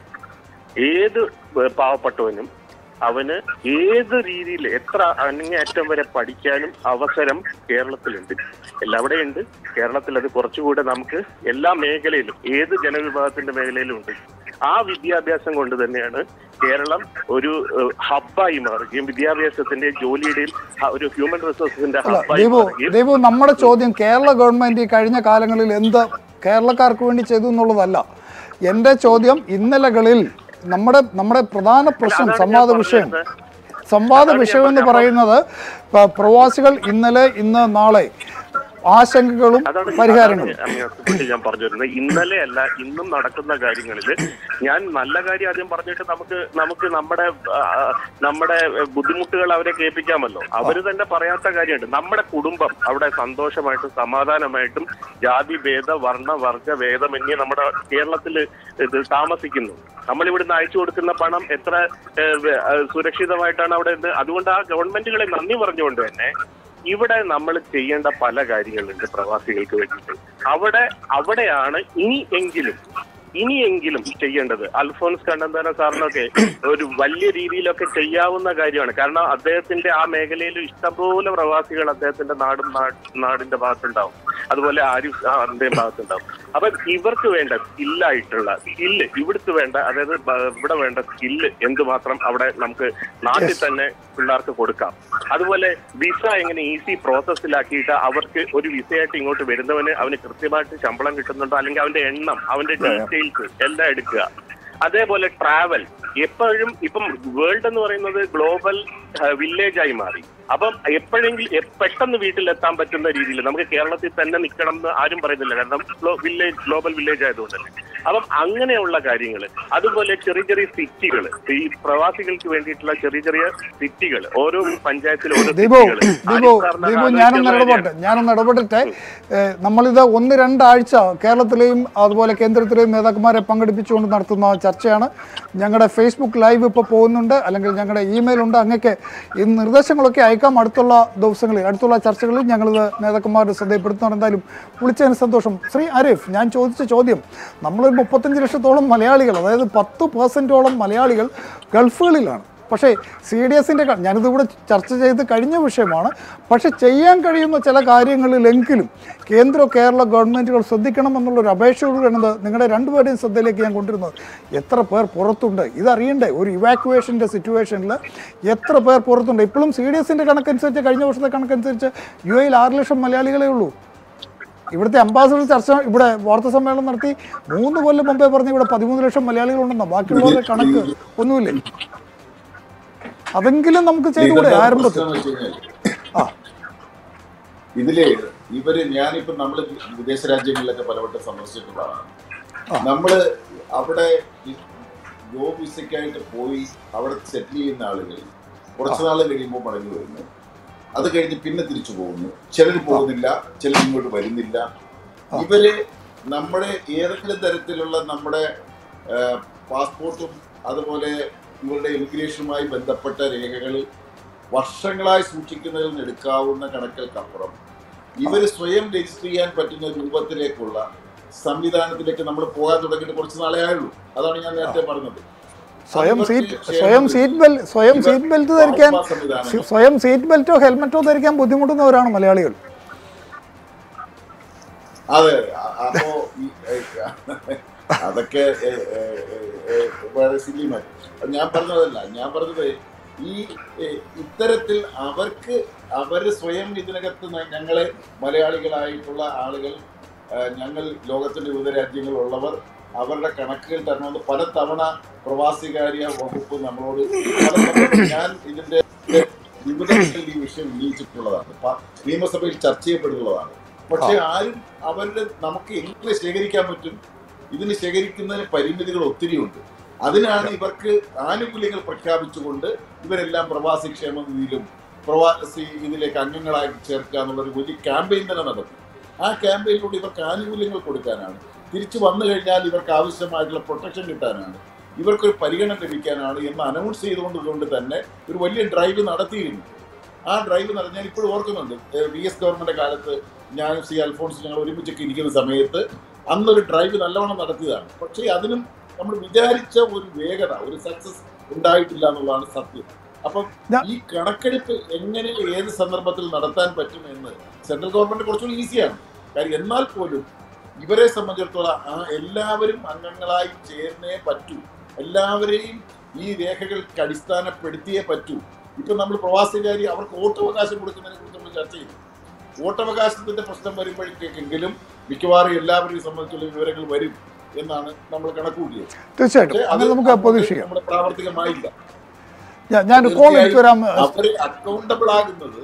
ഏത് ഏഹ്, പാവപ്പെട്ടവനും അവന് ഏത് രീതിയിൽ എത്ര അങ്ങേയറ്റം വരെ പഠിക്കാനും അവസരം കേരളത്തിലുണ്ട് എല്ലാവിടെയും ഉണ്ട് കേരളത്തിൽ അത് കുറച്ചുകൂടെ നമുക്ക് എല്ലാ മേഖലയിലും ഏത് ജനവിഭാഗത്തിന്റെ മേഖലയിലും ഉണ്ട് ആ വിദ്യാഭ്യാസം കൊണ്ട് തന്നെയാണ് കേരളം ഒരു ഏഹ്, ഹബ്ബായി മാറുകയും വിദ്യാഭ്യാസത്തിന്റെ ജോലിയുടെയും ഹ- ഒരു ഹ്യൂമൻ റിസോഴ്സസിന്റെ അല്ല ഹബ്ബായി ദീപു മാറുകയും ദീപു നമ്മുടെ ചോദ്യം കേരള ഗവൺമെന്റ് ഈ കഴിഞ്ഞ കാലങ്ങളിൽ എന്ത് കേരളക്കാർക്ക് വേണ്ടി ചെയ്തു എന്നുള്ളതല്ല എൻ്റെ ചോദ്യം ഇന്നലകളിൽ നമ്മുടെ നമ്മുടെ പ്രധാന പ്രശ്നം അതാണ് ഞാൻ സംവാദ പറഞ്ഞത് വിഷയം സർ. സംവാദ അതാണ് ഞാൻ വിഷയം എന്ന് പറഞ്ഞത്. പറയുന്നത് പ- പ്രവാസികൾ ഇന്നലെ ഇന്ന് നാളെ ആശങ്കകളും അതാണ് പരിഹാരങ്ങളും അതാണ് ഞാൻ സത്യത്തിൽ ഞാൻ പറഞ്ഞു വരുന്നത് ഇന്നലെ അല്ല ഇന്നും നടക്കുന്ന കാര്യങ്ങളിൽ ഞാൻ നല്ല കാര്യം ആദ്യം പറഞ്ഞിട്ട് നമുക്ക് നമുക്ക് നമ്മുടെ ആ, നമ്മുടെ ബുദ്ധിമുട്ടുകൾ അവരെ കേൾപ്പിക്കാമല്ലോ അവര് തന്നെ പറയാത്ത കാര്യമുണ്ട് നമ്മുടെ കുടുംബം അവിടെ സന്തോഷമായിട്ടും സമാധാനമായിട്ടും ജാതി ഭേദ വർണ്ണ വർഗ ഭേദമന്യേ നമ്മുടെ കേരളത്തിൽ ഇത് താമസിക്കുന്നു നമ്മൾ ഇവിടുന്ന് അയച്ചു കൊടുക്കുന്ന പണം എത്ര ഏഹ്, വേ- ഏഹ്, സുരക്ഷിതമായിട്ടാണ് അവിടെ ഇത് അതുകൊണ്ട് ആ ഗവൺമെന്റുകളെ നന്ദി പറഞ്ഞുകൊണ്ട് തന്നെ ഇവിടെ നമ്മൾ ചെയ്യേണ്ട പല കാര്യങ്ങളുണ്ട് പ്രവാസികൾക്ക് വേണ്ടിയിട്ട് അവിടെ അവിടെയാണ് ഇനി എങ്കിലും ഇനിയെങ്കിലും ചെയ്യേണ്ടത് അൽഫോൻസ് കണ്ണന്താന സാറിനൊക്കെ ഒരു വലിയ രീതിയിലൊക്കെ ചെയ്യാവുന്ന കാര്യമാണ് കാരണം അദ്ദേഹത്തിന്റെ ആ മേഖലയിൽ ഇഷ്ടംപോലെ പ്രവാസികൾ അദ്ദേഹത്തിന്റെ നാടും നാ- നാടിന്റെ ഭാഗത്തുണ്ടാവും അതുപോലെ ആരിഫ് സാറിന്റെയും ഭാഗത്തുണ്ടാവും അപ്പൊ ഇവർക്ക് വേണ്ട സ്കില്ലായിട്ടുള്ള സ്കില്ല് ഇവിടുത്തെ വേണ്ട അതായത് ബ- ഇവിടെ വേണ്ട സ്കില്ല് എന്തുമാത്രം അവിടെ നമുക്ക് നാട്ടിൽ തന്നെ പിള്ളേർക്ക് കൊടുക്കാം അതുപോലെ വിസ എങ്ങനെ ഈസി പ്രോസസ്സിലാക്കിയിട്ട് അവർക്ക് ഒരു വിസയായിട്ട് ഇങ്ങോട്ട് വരുന്നവന് അവന് കൃത്യമായിട്ട് ശമ്പളം കിട്ടുന്നുണ്ടോ അല്ലെങ്കിൽ അവന്റെ എണ്ണം അവന്റെ ഡീറ്റെയിൽസ് എല്ലാം എടുക്കുക അതേപോലെ ട്രാവൽ എപ്പോഴും ഇപ്പം വേൾഡ് എന്ന് പറയുന്നത് ഗ്ലോബൽ വില്ലേജ് ആയി മാറി അപ്പം എപ്പോഴെങ്കിലും എ- പെട്ടെന്ന് വീട്ടിലെത്താൻ പറ്റുന്ന രീതിയിൽ നമുക്ക് കേരളത്തിൽ തന്നെ നിൽക്കണം എന്ന് ആരും പറയുന്നില്ല കാരണം വില്ലേജ് ഗ്ലോബൽ വില്ലേജ് ആയതുകൊണ്ട് തന്നെ അപ്പം അങ്ങനെയുള്ള കാര്യങ്ങൾ അതുപോലെ ചെറിയ ചെറിയ സിറ്റികൾ ഈ പ്രവാസികൾക്ക് വേണ്ടിയിട്ടുള്ള ചെറിയ ചെറിയ സിറ്റികൾ ഓരോ പഞ്ചായത്തിലും ഓരോ ദീപു സിറ്റികൾ ദീപു ദീപു ഞാനൊന്ന് ഇടപെട്ടെ ഞാനൊന്ന് ഇടപെട്ടിട്ട് ഏഹ്, നമ്മളിത് ഒന്ന് രണ്ടാഴ്ച കേരളത്തിലെയും അതുപോലെ കേന്ദ്രത്തിലെയും നേതാക്കന്മാരെ പങ്കെടുപ്പിച്ചുകൊണ്ട് നടത്തുന്ന ചർച്ചയാണ് ഞങ്ങളുടെ ഫേസ്ബുക്ക് ലൈവ് ഇപ്പോൾ പോകുന്നുണ്ട് അല്ലെങ്കിൽ ഞങ്ങളുടെ ഇമെയിൽ ഉണ്ട് അങ്ങക്ക് ഈ നിർദ്ദേശങ്ങളൊക്കെ അയക്കാം അടുത്തുള്ള ദിവസങ്ങളിൽ അടുത്തുള്ള ചർച്ചകളിൽ ഞങ്ങളിത് നേതാക്കന്മാരുടെ ശ്രദ്ധയപ്പെടുത്തുന്നുണ്ട് എന്തായാലും വിളിച്ചതിന് സന്തോഷം ശ്രീ ആരിഫ് ഞാൻ ചോദിച്ച ചോദ്യം നമ്മളൊരു മുപ്പത്തഞ്ച് ലക്ഷത്തോളം മലയാളികൾ അതായത് പത്ത് പെർസെൻറ്റോളം മലയാളികൾ ഗൾഫുകളിലാണ് പക്ഷേ സി ഡി എസിൻ്റെ ഞാനിതിവിടെ ചർച്ച ചെയ്ത് കഴിഞ്ഞ വിഷയമാണ് പക്ഷേ ചെയ്യാൻ കഴിയുന്ന ചില കാര്യങ്ങളിലെങ്കിലും കേന്ദ്ര കേരള ഗവൺമെൻറ്റുകൾ ശ്രദ്ധിക്കണം എന്നുള്ളൊരു അപേക്ഷയോടുകൂടിയാണ് നിങ്ങളുടെ രണ്ടുപേരുടെയും ശ്രദ്ധയിലേക്ക് ഞാൻ കൊണ്ടുവരുന്നത് എത്ര പേർ പുറത്തുണ്ട് ഇതറിയണ്ടേ ഒരു ഇവാക്യുവേഷൻ്റെ സിറ്റുവേഷനിൽ എത്ര പേർ പുറത്തുണ്ട് ഇപ്പോഴും സി ഡി എസിൻ്റെ കണക്കനുസരിച്ച് കഴിഞ്ഞ വർഷത്തെ കണക്കനുസരിച്ച് യു എയിൽ ആറ് ലക്ഷം മലയാളികളേ ഉള്ളൂ ഇവിടുത്തെ അംബാസഡർ ചർച്ച ഇവിടെ വാർത്താ സമ്മേളനം നടത്തി മൂന്ന് കൊല്ലം മുമ്പേ പറഞ്ഞ് ഇവിടെ പതിമൂന്ന് ലക്ഷം മലയാളികളുണ്ടെന്നോ ബാക്കിയുള്ളവരുടെ കണക്ക് ഒന്നുമില്ലേ അതെങ്കിലും നമുക്ക് ചെയ്തുകൂടെ ഇതെന്താ ആരംഭത്തിൽ പ്രശ്നം എന്ന് വെച്ച് കഴിഞ്ഞാൽ ആ ഇതില് ഇവര് ഞാനിപ്പോ നമ്മള് വിദേശ രാജ്യങ്ങളിലൊക്കെ പലവട്ടം സന്ദർശിച്ചിട്ടുള്ളതാണ് നമ്മള് അവിടെ ജോബ് വിസയ്ക്കായിട്ട് പോയി അവിടെ സെറ്റിൽ ചെയ്യുന്ന ആളുകൾ കുറച്ച് നാൾ കഴിയുമ്പോൾ മടങ്ങി വരുന്നു അത് കഴിഞ്ഞ് പിന്നെ തിരിച്ചു പോകുന്നു ചിലർ പോകുന്നില്ല ചിലർ ഇങ്ങോട്ട് വരുന്നില്ല ഇവര് നമ്മുടെ ഏതെങ്കിലും തരത്തിലുള്ള നമ്മുടെ പാസ്പോർട്ടും അതുപോലെ ഇവരുടെ ഇമിഗ്രേഷനുമായി ബന്ധപ്പെട്ട രേഖകൾ വർഷങ്ങളായി സൂക്ഷിക്കുന്നതിൽ നിന്ന് എടുക്കാവുന്ന കണക്കൽക്കപ്പുറം ഇവർ സ്വയം രജിസ്റ്റർ ചെയ്യാൻ പറ്റുന്ന രൂപത്തിലേക്കുള്ള സംവിധാനത്തിലേക്ക് നമ്മൾ പോകാൻ തുടങ്ങിയിട്ട് കുറച്ച് നാളെ ആയുള്ളൂ അതാണ് ഞാൻ നേരത്തെ പറഞ്ഞത് സ്വയം അതിവർക്ക് സീറ്റ് ചെയ്യേണ്ടത് സ്വയം സീറ്റ് ബെൽറ്റ് സ്വയം ഇവർ സീറ്റ് ബെൽറ്റ് ധരിക്കാൻ വാർത്താ സംവിധാനങ്ങൾ സ്വയം സീറ്റ് ബെൽറ്റോ ഹെൽമെറ്റോ ധരിക്കാൻ ബുദ്ധിമുട്ടുന്നവരാണ് മലയാളികൾ അതെ അ- അപ്പോ ഈ, ഏ, അതൊക്കെ ഏ, ഏ, ഏ, ഏ, വേറെ സില്ലിമാൻ ഞാൻ പറഞ്ഞതല്ല ഞാൻ പറഞ്ഞത് ഈ ഏ, ഇത്തരത്തിൽ അവർക്ക് അവര് സ്വയം ഇതിനകത്ത് ന- ഞങ്ങളെ മലയാളികളായിട്ടുള്ള ആളുകൾ ആ, ഞങ്ങൾ ലോകത്തിന്റെ വിവിധ രാജ്യങ്ങളിലുള്ളവർ അവരുടെ കണക്കുകൾ തരണമെന്ന് പല തവണ പ്രവാസികാര്യ വകുപ്പ് നമ്മളോട് പല തവണ ഞാൻ ഇതിന്റെ വിവിധങ്ങളിൽ ഈ വിഷയം ഉന്നയിച്ചിട്ടുള്ളതാണ് പ- നിയമസഭയിൽ ചർച്ച ചെയ്യപ്പെട്ടുള്ളതാണ് പക്ഷെ ആരും അവരുടെ നമുക്ക് എങ്ങനെ ശേഖരിക്കാൻ പറ്റും ഇതിന് ശേഖരിക്കുന്നതിന് പരിമിതികൾ ഒത്തിരിയുണ്ട് അതിനാണ് ഇവർക്ക് ആനുകൂല്യങ്ങൾ പ്രഖ്യാപിച്ചുകൊണ്ട് ഇവരെല്ലാം പ്രവാസി ക്ഷേമ നിധിയിലും പ്രവാസി ഇതിലേക്ക് അംഗങ്ങളായി ചേർക്കുക എന്നുള്ള ഒരു വലിയ ക്യാമ്പയിൻ തന്നെ നടത്തി ആ ക്യാമ്പയിനിലൂടെ ഇവർക്ക് ആനുകൂല്യങ്ങൾ കൊടുക്കാനാണ് തിരിച്ചു വന്നു കഴിഞ്ഞാൽ ഇവർക്ക് ആവശ്യമായിട്ടുള്ള പ്രൊട്ടക്ഷൻ കിട്ടാനാണ് ഇവർക്കൊരു പരിഗണന ലഭിക്കാനാണ് എന്ന് അനൗൺസ് ചെയ്തുകൊണ്ട് കൊണ്ട് തന്നെ ഒരു വലിയ ഡ്രൈവ് നടത്തിയിരുന്നു ആ ഡ്രൈവ് നട- ഞാൻ ഇപ്പോഴും ഓർക്കുന്നുണ്ട് വി എസ് ഗവൺമെന്റ് കാലത്ത് ഞാനും സി അൽഫോൺസ് ഞങ്ങൾ ഒരുമിച്ചൊക്കെ ഇരിക്കുന്ന സമയത്ത് അന്നൊരു ഡ്രൈവ് നല്ലവണ്ണം നടത്തിയതാണ് പക്ഷേ അതിനും നമ്മൾ വിചാരിച്ച ഒരു വേഗത ഒരു സക്സസ് ഉണ്ടായിട്ടില്ല എന്നുള്ളതാണ് സത്യം അപ്പം ഞാ- ഈ കണക്കെടുപ്പ് എങ്ങനെ ഏത് സന്ദർഭത്തിൽ നടത്താൻ പറ്റും എന്ന് സെൻട്രൽ ഗവൺമെന്റ് കുറച്ചുകൂടി ഈസിയാണ് കാര്യം എന്നാൽ പോലും ഇവരെ സംബന്ധിച്ചിടത്തോളം ആ എല്ലാവരും അംഗങ്ങളായി ചേർന്നേ പറ്റൂ എല്ലാവരെയും ഈ രേഖകൾക്ക് അടിസ്ഥാനപ്പെടുത്തിയേ പറ്റൂ ഇപ്പൊ നമ്മൾ പ്രവാസികാരി അവർക്ക് വോട്ടവകാശം കൊടുക്കുന്നതിനെ കുറിച്ച് നമ്മൾ ചർച്ച ചെയ്തു വോട്ടവകാശത്തിന്റെ പ്രശ്നം വരുമ്പോഴേക്കെങ്കിലും മിക്കവാറും എല്ലാവരെയും സംബന്ധിച്ചുള്ള വിവരങ്ങൾ വരും എന്നാണ് നമ്മൾ കണക്കുകൂട്ടിയത് തീർച്ചയായിട്ടും പക്ഷേ അങ്ങനെ അത് നമുക്ക് അങ്ങോട്ട് പ്രതീക്ഷിക്കാം നമ്മുടെ പ്രാവർത്തികമായില്ല ഞാൻ- ഞാൻ കോൾ എടുത്തു വരാം അവർ അക്കൗണ്ടബിൾ ആകുന്നത്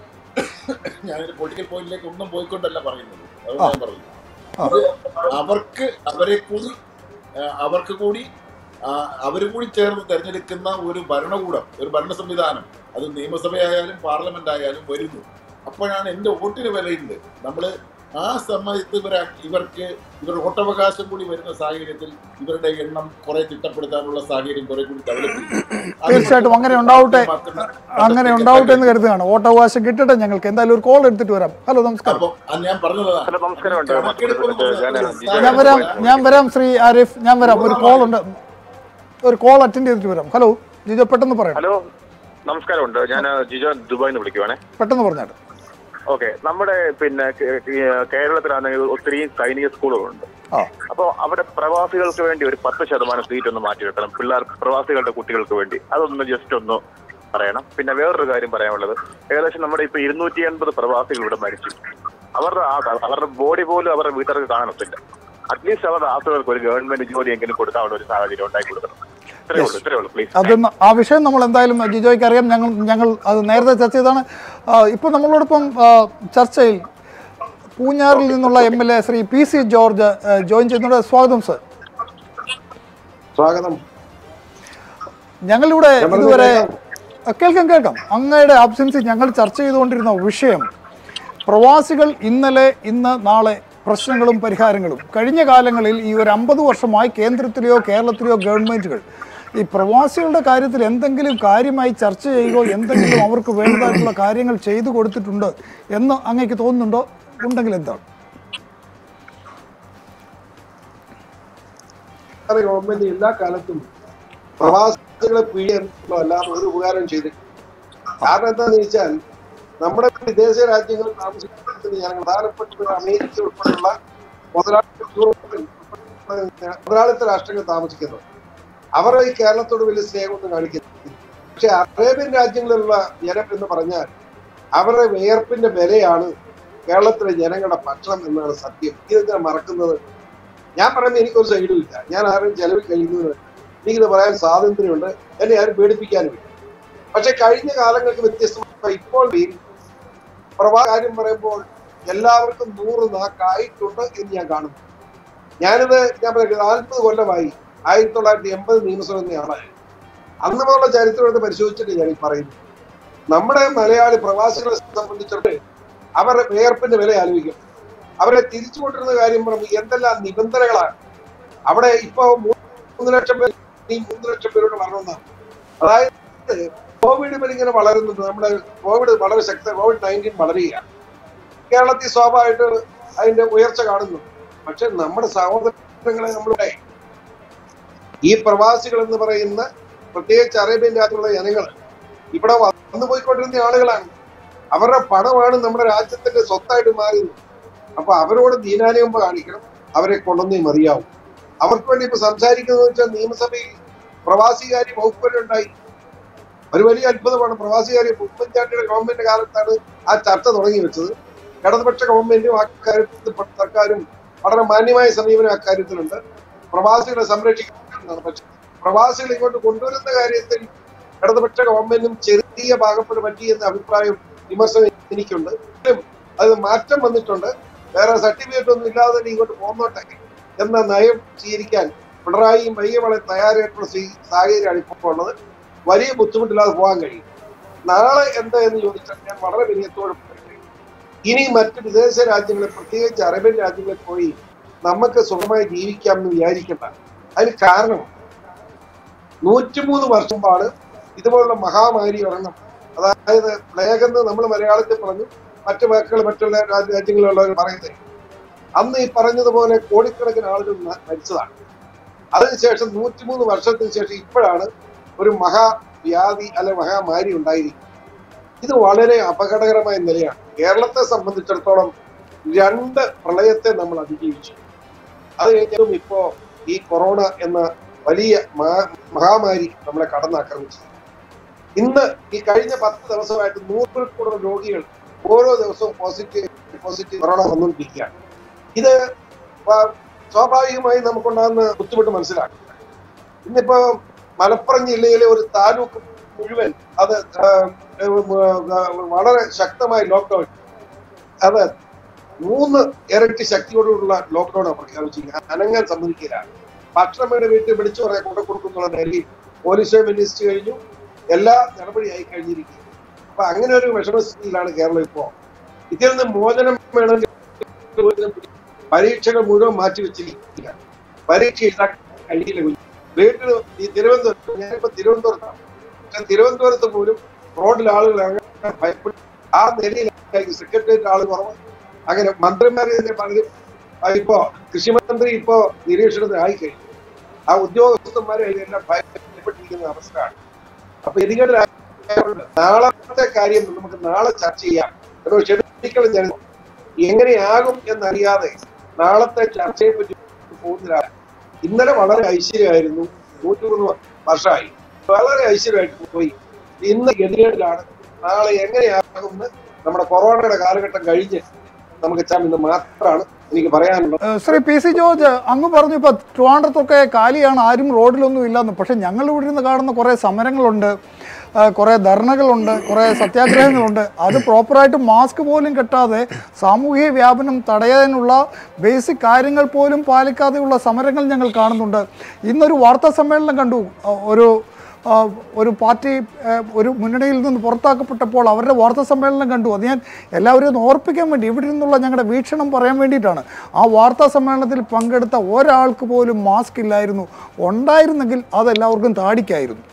ഞാനൊരു പൊളിറ്റിക്കൽ പോയിന്റിലേക്ക് ഒന്നും പോയിക്കൊണ്ടല്ല പറയുന്നത് അത് ഞാൻ പറയുന്നു ആ. അത് അവർക്ക് അവരെ കൂടി ആ, അവർക്ക് കൂടി ആ, അവരും കൂടി ചേർന്ന് തെരഞ്ഞെടുക്കുന്ന ഒരു ഭരണകൂടം ഒരു ഭരണ സംവിധാനം അത് നിയമസഭയായാലും പാർലമെന്റ് ആയാലും വരുന്നു അപ്പോഴാണ് എന്റെ വോട്ടിന് വിലയുണ്ട് നമ്മള് ആ സമയത്ത് ഇവർ ഇവർക്ക് ഇവരുടെ വോട്ടവകാശം കൂടി വരുന്ന സാഹചര്യത്തിൽ ഇവരുടെ എണ്ണം കുറെ തിട്ടപ്പെടുത്താനുള്ള സാഹചര്യം കുറെ കൂടി ഡെവലപ്പ് ചെയ്യും അത് തീർച്ചയായിട്ടും അങ്ങനെ ഉണ്ടാവട്ടെ കൃത്യമാക്കുന്ന അങ്ങനെ ഉണ്ടാവട്ടെ എന്ന് കരുതുകയാണ് വോട്ടവകാശം കിട്ടട്ടെ ഞങ്ങൾക്ക് എന്തായാലും ഒരു കോൾ എടുത്തിട്ട് വരാം ഹലോ നമസ്കാരം അപ്പൊ അത് ഞാൻ പറഞ്ഞതാണ് ഹലോ നമസ്കാരമുണ്ട് കണക്കെടുപ്പ് എന്ന് പറഞ്ഞാൽ ഞാൻ ഒരു ഞാൻ വരാം ഞാൻ വരാം ശ്രീ ആരിഫ് ഞാൻ വരാം ഒരു കോൾ ഉണ്ട് ഒരു കോൾ അറ്റൻഡ് ചെയ്തിട്ട് വരാം ഹലോ ജിജോ പെട്ടെന്ന് പറയണം ഹലോ നമസ്കാരമുണ്ട് ഞാൻ ജിജോ ദുബായിൽ നിന്ന് വിളിക്കുവാണേ പെട്ടെന്ന് പറഞ്ഞാട്ട് ഓക്കെ നമ്മുടെ പിന്നെ കേ- കേ- കേരളത്തിലാണെങ്കിൽ ഒത്തിരി സൈനിക സ്കൂളുകളുണ്ട് ആ അപ്പോൾ അവിടെ പ്രവാസികൾക്ക് വേണ്ടി ഒരു പത്ത് ശതമാനം സീറ്റ് ഒന്ന് മാറ്റി വെക്കണം പിള്ളേർ പ്രവാസികളുടെ കുട്ടികൾക്ക് വേണ്ടി അതൊന്ന് ജസ്റ്റ് ഒന്ന് പറയണം പിന്നെ വേറൊരു കാര്യം പറയാനുള്ളത് ഏകദേശം നമ്മുടെ ഇപ്പൊ ഇരുന്നൂറ്റി എൺപത് പ്രവാസികൾ ഇവിടെ മരിച്ചു അവരുടെ ആ- അവരുടെ ബോഡി പോലും അവരുടെ വീട്ടുകാർക്ക് കാണത്തില്ല അറ്റ്ലീസ്റ്റ് അവരുടെ ആസുകൾക്ക് ഒരു ഗവൺമെന്റ് ജോലി എങ്കിലും കൊടുക്കാനുള്ള ഒരു സാഹചര്യം ഉണ്ടാക്കി കൊടുക്കണം ഇത്രയേ ഉള്ളൂ ഇത്രയേ ഉള്ളൂ പ്ലീസ് അത് ആ വിഷയം നമ്മൾ എന്തായാലും ജിജോയ്ക്ക് അറിയാം ഞങ്ങൾ ഞങ്ങൾ അത് നേരത്തെ ചർച്ച ചെയ്താണ് ഇപ്പോൾ നമ്മളോടൊപ്പം ആ, ചർച്ചയിൽ പൂഞ്ഞാറിൽ നിന്നുള്ള M L A Shri P C George ആ, ജോയിൻ ചെയ്യുന്നുണ്ട് സ്വാഗതം സർ സ്വാഗതം ഞങ്ങളിവിടെ ഞാൻ പറഞ്ഞത് ഇതുവരെ കേൾക്കാം. ആ, കേൾക്കാം കേൾക്കാം അങ്ങയുടെ ആബ്സെൻസിൽ ഞങ്ങൾ ചർച്ച ചെയ്തുകൊണ്ടിരുന്ന വിഷയം പ്രവാസികൾ ഇന്നലെ ഇന്ന് നാളെ പ്രശ്നങ്ങളും പരിഹാരങ്ങളും കഴിഞ്ഞ കാലങ്ങളിൽ ഈ ഒരു അമ്പത് വർഷമായി കേന്ദ്രത്തിലെയോ കേരളത്തിലെയോ ഗവൺമെൻറ്റുകൾ ഈ പ്രവാസികളുടെ കാര്യത്തിൽ എന്തെങ്കിലും കാര്യമായി ചർച്ച ചെയ്യുകയോ എന്തെങ്കിലും അവർക്ക് വേണ്ടതായിട്ടുള്ള കാര്യങ്ങൾ ചെയ്തു കൊടുത്തിട്ടുണ്ട് എന്ന് അങ്ങേക്ക് തോന്നുന്നുണ്ടോ ഉണ്ടെങ്കിൽ എന്താണ് കേന്ദ്ര ഗവൺമെന്റ് എല്ലാ കാലത്തും പ്രവാസികളെ പീഡിപ്പിക്കുക അല്ലാതെ ഒരു ഉപകാരം ചെയ്തിട്ടില്ല കാരണം എന്താന്ന് വെച്ചാൽ നമ്മുടെ വിദേശ രാജ്യങ്ങളിൽ താമസിക്കുന്ന ജനങ്ങൾ പ്രധാനപ്പെട്ട അമേരിക്ക ഉൾപ്പെടെയുള്ള മുതലാളിത്ത മുതലാളിത്ത രാഷ്ട്രങ്ങൾ താമസിക്കുന്നത് അവർ ഈ കേരളത്തോട് വലിയ സ്നേഹമൊന്നും കാണിക്കുന്നില്ല പക്ഷെ അറേബ്യൻ രാജ്യങ്ങളിലുള്ള ജനം എന്ന് പറഞ്ഞാൽ അവരുടെ വിയർപ്പിന്റെ വിലയാണ് കേരളത്തിലെ ജനങ്ങളുടെ ഭക്ഷണം എന്നാണ് സത്യം ഇതെന്താ മറക്കുന്നത് ഞാൻ പറയുന്നത് എനിക്കൊരു സൈഡും ഇല്ല ഞാൻ ആരും ചെലവിൽ കഴിയുന്നത് എനിക്കിത് പറയാൻ സ്വാതന്ത്ര്യമുണ്ട് എന്നെ ആരും പേടിപ്പിക്കാനുമില്ല പക്ഷെ കഴിഞ്ഞ കാലങ്ങൾക്ക് വ്യത്യസ്തമായി ഇപ്പോൾ ഈ പ്രവാ കാര്യം പറയുമ്പോൾ എല്ലാവർക്കും നൂറ് നാക്കായിട്ടുണ്ട് എന്ന് ഞാൻ കാണുന്നു ഞാനിത് ഞാൻ പറയുന്നത് നാൽപ്പത് കൊല്ലമായി ആയിരത്തി തൊള്ളായിരത്തി എൺപത് നിയമസഭ എന്ന ആളായി അന്ന് മുതലുള്ള ചരിത്രം എടുത്ത് പരിശോധിച്ചിട്ട് ഞാൻ ഈ പറയുന്നു നമ്മുടെ മലയാളി പ്രവാസികളെ സംബന്ധിച്ചിടത്തോളം അവരുടെ വേർപ്പിന്റെ വില ആലോചിക്കും അവരെ തിരിച്ചു കൊണ്ടിരുന്ന കാര്യം പറയുമ്പോൾ എന്തെല്ലാം നിബന്ധനകളാണ് അവിടെ ഇപ്പൊ മൂന്ന് ലക്ഷം പേർ ഈ മൂന്ന് ലക്ഷം പേരോട് വരണമെന്നാണ് അതായത് കോവിഡ് ഇപ്പം ഇങ്ങനെ വളരുന്നുണ്ട് നമ്മുടെ കോവിഡ് വളരെ ശക്ത കോവിഡ് നയൻറ്റീൻ വളരുകയാണ് കേരളത്തിൽ സ്വാഭാവികമായിട്ട് അതിന്റെ ഉയർച്ച കാണുന്നു പക്ഷെ നമ്മുടെ സഹോദരങ്ങളെ നമ്മളുടെ ഈ പ്രവാസികൾ എന്ന് പറയുന്ന പ്രത്യേകിച്ച് അറേബ്യൻ രാജ്യത്തുള്ള ജനങ്ങൾ ഇവിടെ വന്നു പോയിക്കൊണ്ടിരുന്ന ആളുകളാണ് അവരുടെ പണമാണ് നമ്മുടെ രാജ്യത്തിന്റെ സ്വത്തായിട്ട് മാറിയത് അപ്പൊ അവരോട് ദീനാനുകമ്പ കാണിക്കണം അവരെ കൊണ്ടുവന്നേ മതിയാവും അവർക്ക് വേണ്ടി ഇപ്പൊ സംസാരിക്കുന്നത് വെച്ചാൽ നിയമസഭയിൽ പ്രവാസികാരി വകുപ്പുണ്ടായി ഒരു വലിയ അത്ഭുതമാണ് പ്രവാസികാരി ഉമ്മൻചാണ്ടിയുടെ ഗവൺമെന്റ് കാലത്താണ് ആ ചർച്ച തുടങ്ങി വെച്ചത് ഇടതുപക്ഷ ഗവൺമെന്റും ആ കാര്യത്തിൽ സർക്കാരും വളരെ മാന്യമായ സമീപനം അക്കാര്യത്തിലുണ്ട് പ്രവാസികളെ സംരക്ഷിക്കുന്നതാണ് പക്ഷെ പ്രവാസികളെ ഇങ്ങോട്ട് കൊണ്ടുവരുന്ന കാര്യത്തിൽ ഇടതുപക്ഷ ഗവൺമെന്റും ചെറിയ പാകപ്പെട്ട് പറ്റിയെന്ന അഭിപ്രായം വിമർശനം എനിക്കുണ്ട് എങ്കിലും അത് മാറ്റം വന്നിട്ടുണ്ട് വേറെ സർട്ടിഫിക്കറ്റ് ഒന്നും ഇല്ലാതെ തന്നെ ഇങ്ങോട്ട് പോന്നോട്ടെ എന്ന നയം സ്വീകരിക്കാൻ പിണറായിയും വലിയ വളരെ തയ്യാറായിട്ടുള്ള സ്വീ- സാഹചര്യമാണ് ഇപ്പോൾ ഉള്ളത് വലിയ ബുദ്ധിമുട്ടില്ലാതെ പോകാൻ കഴിയും നാളെ എന്താ എന്ന് ചോദിച്ചാൽ ഞാൻ വളരെ വിനയത്തോടെ പറയട്ടെ ഇനി മറ്റ് വിദേശ രാജ്യങ്ങളിൽ പ്രത്യേകിച്ച് അറേബ്യൻ രാജ്യങ്ങളിൽ പോയി നമുക്ക് സുഖമായി ജീവിക്കാം എന്ന് വിചാരിക്കണ്ട അതിന് കാരണം നൂറ്റിമൂന്ന് വർഷം മുമ്പാണ് ഇതുപോലുള്ള മഹാമാരി ഒരെണ്ണം അതായത് പ്ലേഗ് എന്ന് നമ്മൾ മലയാളത്തിൽ പറഞ്ഞു മറ്റു വാക്കുകൾ മറ്റുള്ള രാജ്യ- രാജ്യങ്ങളിലുള്ളവർ പറയുന്നത് അന്ന് ഈ പറഞ്ഞതുപോലെ കോടിക്കണക്കിന് ആളുകൾ മ- മരിച്ചതാണ് അതിനുശേഷം നൂറ്റിമൂന്ന് വർഷത്തിന് ശേഷം ഇപ്പോഴാണ് ഒരു മഹാവ്യാധി അല്ലെ മഹാമാരി ഉണ്ടായിരിക്കുന്നത് ഇത് വളരെ അപകടകരമായ നിലയാണ് കേരളത്തെ സംബന്ധിച്ചിടത്തോളം രണ്ട് പ്രളയത്തെ നമ്മൾ അതിജീവിച്ചു അത് കഴിഞ്ഞതും ഇപ്പോ ഈ കൊറോണ എന്ന വലിയ മഹാ- മഹാമാരി നമ്മളെ കടന്നാക്രമിച്ചു ഇന്ന് ഈ കഴിഞ്ഞ പത്ത് ദിവസമായിട്ട് നൂറിൽ കൂടുതൽ രോഗികൾ ഓരോ ദിവസവും പോസിറ്റീവ് പോസിറ്റീവ് കൊറോണ വന്നുകൊണ്ടിരിക്കുകയാണ് ഇത് വ- സ്വാഭാവികമായി നമുക്കുണ്ടാകുന്ന ബുദ്ധിമുട്ട് മനസ്സിലാക്കും ഇന്നിപ്പോ മലപ്പുറം ജില്ലയിലെ ഒരു താലൂക്ക് മുഴുവൻ അത് ആ, ആ, വളരെ ശക്തമായി ലോക്ക്ഡൌൺ അത് മൂന്ന് ഇരട്ടി ശക്തിയോടുള്ള ലോക്ക്ഡൌൺ പ്രഖ്യാപിച്ചിരിക്കുന്നത് അനങ്ങാൻ സമ്മതിക്കില്ല ഭക്ഷണം വേണ്ടി വീട്ടിൽ വിളിച്ചു പറയാൻ കൊണ്ടു കൊടുക്കുന്നുള്ള നിലയിൽ പോലീസ് വിന്യസിച്ചു കഴിഞ്ഞു എല്ലാ നടപടിയായി കഴിഞ്ഞിരിക്കുന്നു അപ്പൊ അങ്ങനെ ഒരു വിഷമസ്ഥിതിയിലാണ് കേരളം ഇപ്പോ ഇതിൽ നിന്ന് മോചനം വേണമെങ്കിൽ പരീക്ഷകൾ മുഴുവൻ മാറ്റിവെച്ചിരിക്കുക പരീക്ഷ എഴുതാൻ കഴിയില്ല കുഞ്ഞ്. വീട്ടിൽ ഈ തിരുവനന്തപുരത്ത് ഞാനിപ്പോ തിരുവനന്തപുരത്താണ് പക്ഷെ തിരുവനന്തപുരത്ത് പോലും റോഡിൽ ആളുകൾ ഇറങ്ങാൻ ഭയപ്പെട്ടു ആ നിലയിലായി സെക്രട്ടേറിയറ്റ് ആള് കുറവ് അങ്ങനെ മന്ത്രിമാരെ തന്നെ പലരും ആ, ഇപ്പോ കൃഷിമന്ത്രി ഇപ്പോ നിരീക്ഷണത്തിലായി കഴിഞ്ഞു ആ ഉദ്യോഗസ്ഥന്മാരെ അതിനെല്ലാം ഭയപ്പെട്ടിരിക്കുന്ന അവസ്ഥയാണ് അപ്പൊ ഇതികളുടെ നാളത്തെ കാര്യം നമുക്ക് നാളെ ചർച്ച ചെയ്യാം ഒരു ക്ഷണിക്കണം ഞാൻ എങ്ങനെയാകും എന്നറിയാതെ നാളത്തെ ചർച്ചയെ പറ്റി പോകുന്നില്ല ഇന്നലെ വളരെ ഐശ്വര്യമായിരുന്നു നൂറ്റിമൂന്ന് വർഷമായി വളരെ ഐശ്വര്യമായിട്ട് പോയി ഇന്ന് ഗതികേടിലാണ് നാളെ എങ്ങനെയാകുമെന്ന് നമ്മുടെ കൊറോണയുടെ കാലഘട്ടം കഴിഞ്ഞ് നമുക്ക് ചാം ഇന്ന് മാത്രമാണ് എനിക്ക് പറയാനുള്ളത് ഏഹ് ശ്രീ പി സി ജോർജ് അങ്ങ് പറഞ്ഞു ഇപ്പോൾ ട്രിവാൻഡ്രത്തൊക്കെ കാലിയാണ് ആരും റോഡിലൊന്നും ഇല്ലെന്ന് പക്ഷെ ഞങ്ങൾ ഇവിടെ ഇരുന്ന് കാണുന്ന കുറേ സമരങ്ങളുണ്ട് ഏഹ് കുറേ ധർണകളുണ്ട് കുറേ സത്യാഗ്രഹങ്ങളുണ്ട് അത് പ്രോപ്പറായിട്ട് മാസ്ക് പോലും കെട്ടാതെ സാമൂഹിക വ്യാപനം തടയാനുള്ള ബേസിക് കാര്യങ്ങൾ പോലും പാലിക്കാതെയുള്ള സമരങ്ങൾ ഞങ്ങൾ കാണുന്നുണ്ട് ഇന്നൊരു വാർത്താ സമ്മേളനം കണ്ടു അഹ് ഒരു ആ, ഒരു പാർട്ടി ആ, ഒരു മുന്നണിയിൽ നിന്ന് പുറത്താക്കപ്പെട്ടപ്പോൾ അവരുടെ വാർത്താ സമ്മേളനം കണ്ടു അത് ഞാൻ എല്ലാവരെയും ഒന്ന് ഓർപ്പിക്കാൻ വേണ്ടി ഇവിടെ നിന്നുള്ള ഞങ്ങളുടെ വീക്ഷണം പറയാൻ വേണ്ടിയിട്ടാണ് ആ വാർത്താ സമ്മേളനത്തിൽ പങ്കെടുത്ത ഒരാൾക്ക് പോലും മാസ്ക് ഇല്ലായിരുന്നു ഉണ്ടായിരുന്നെങ്കിൽ അതെല്ലാവർക്കും താടിക്കായിരുന്നു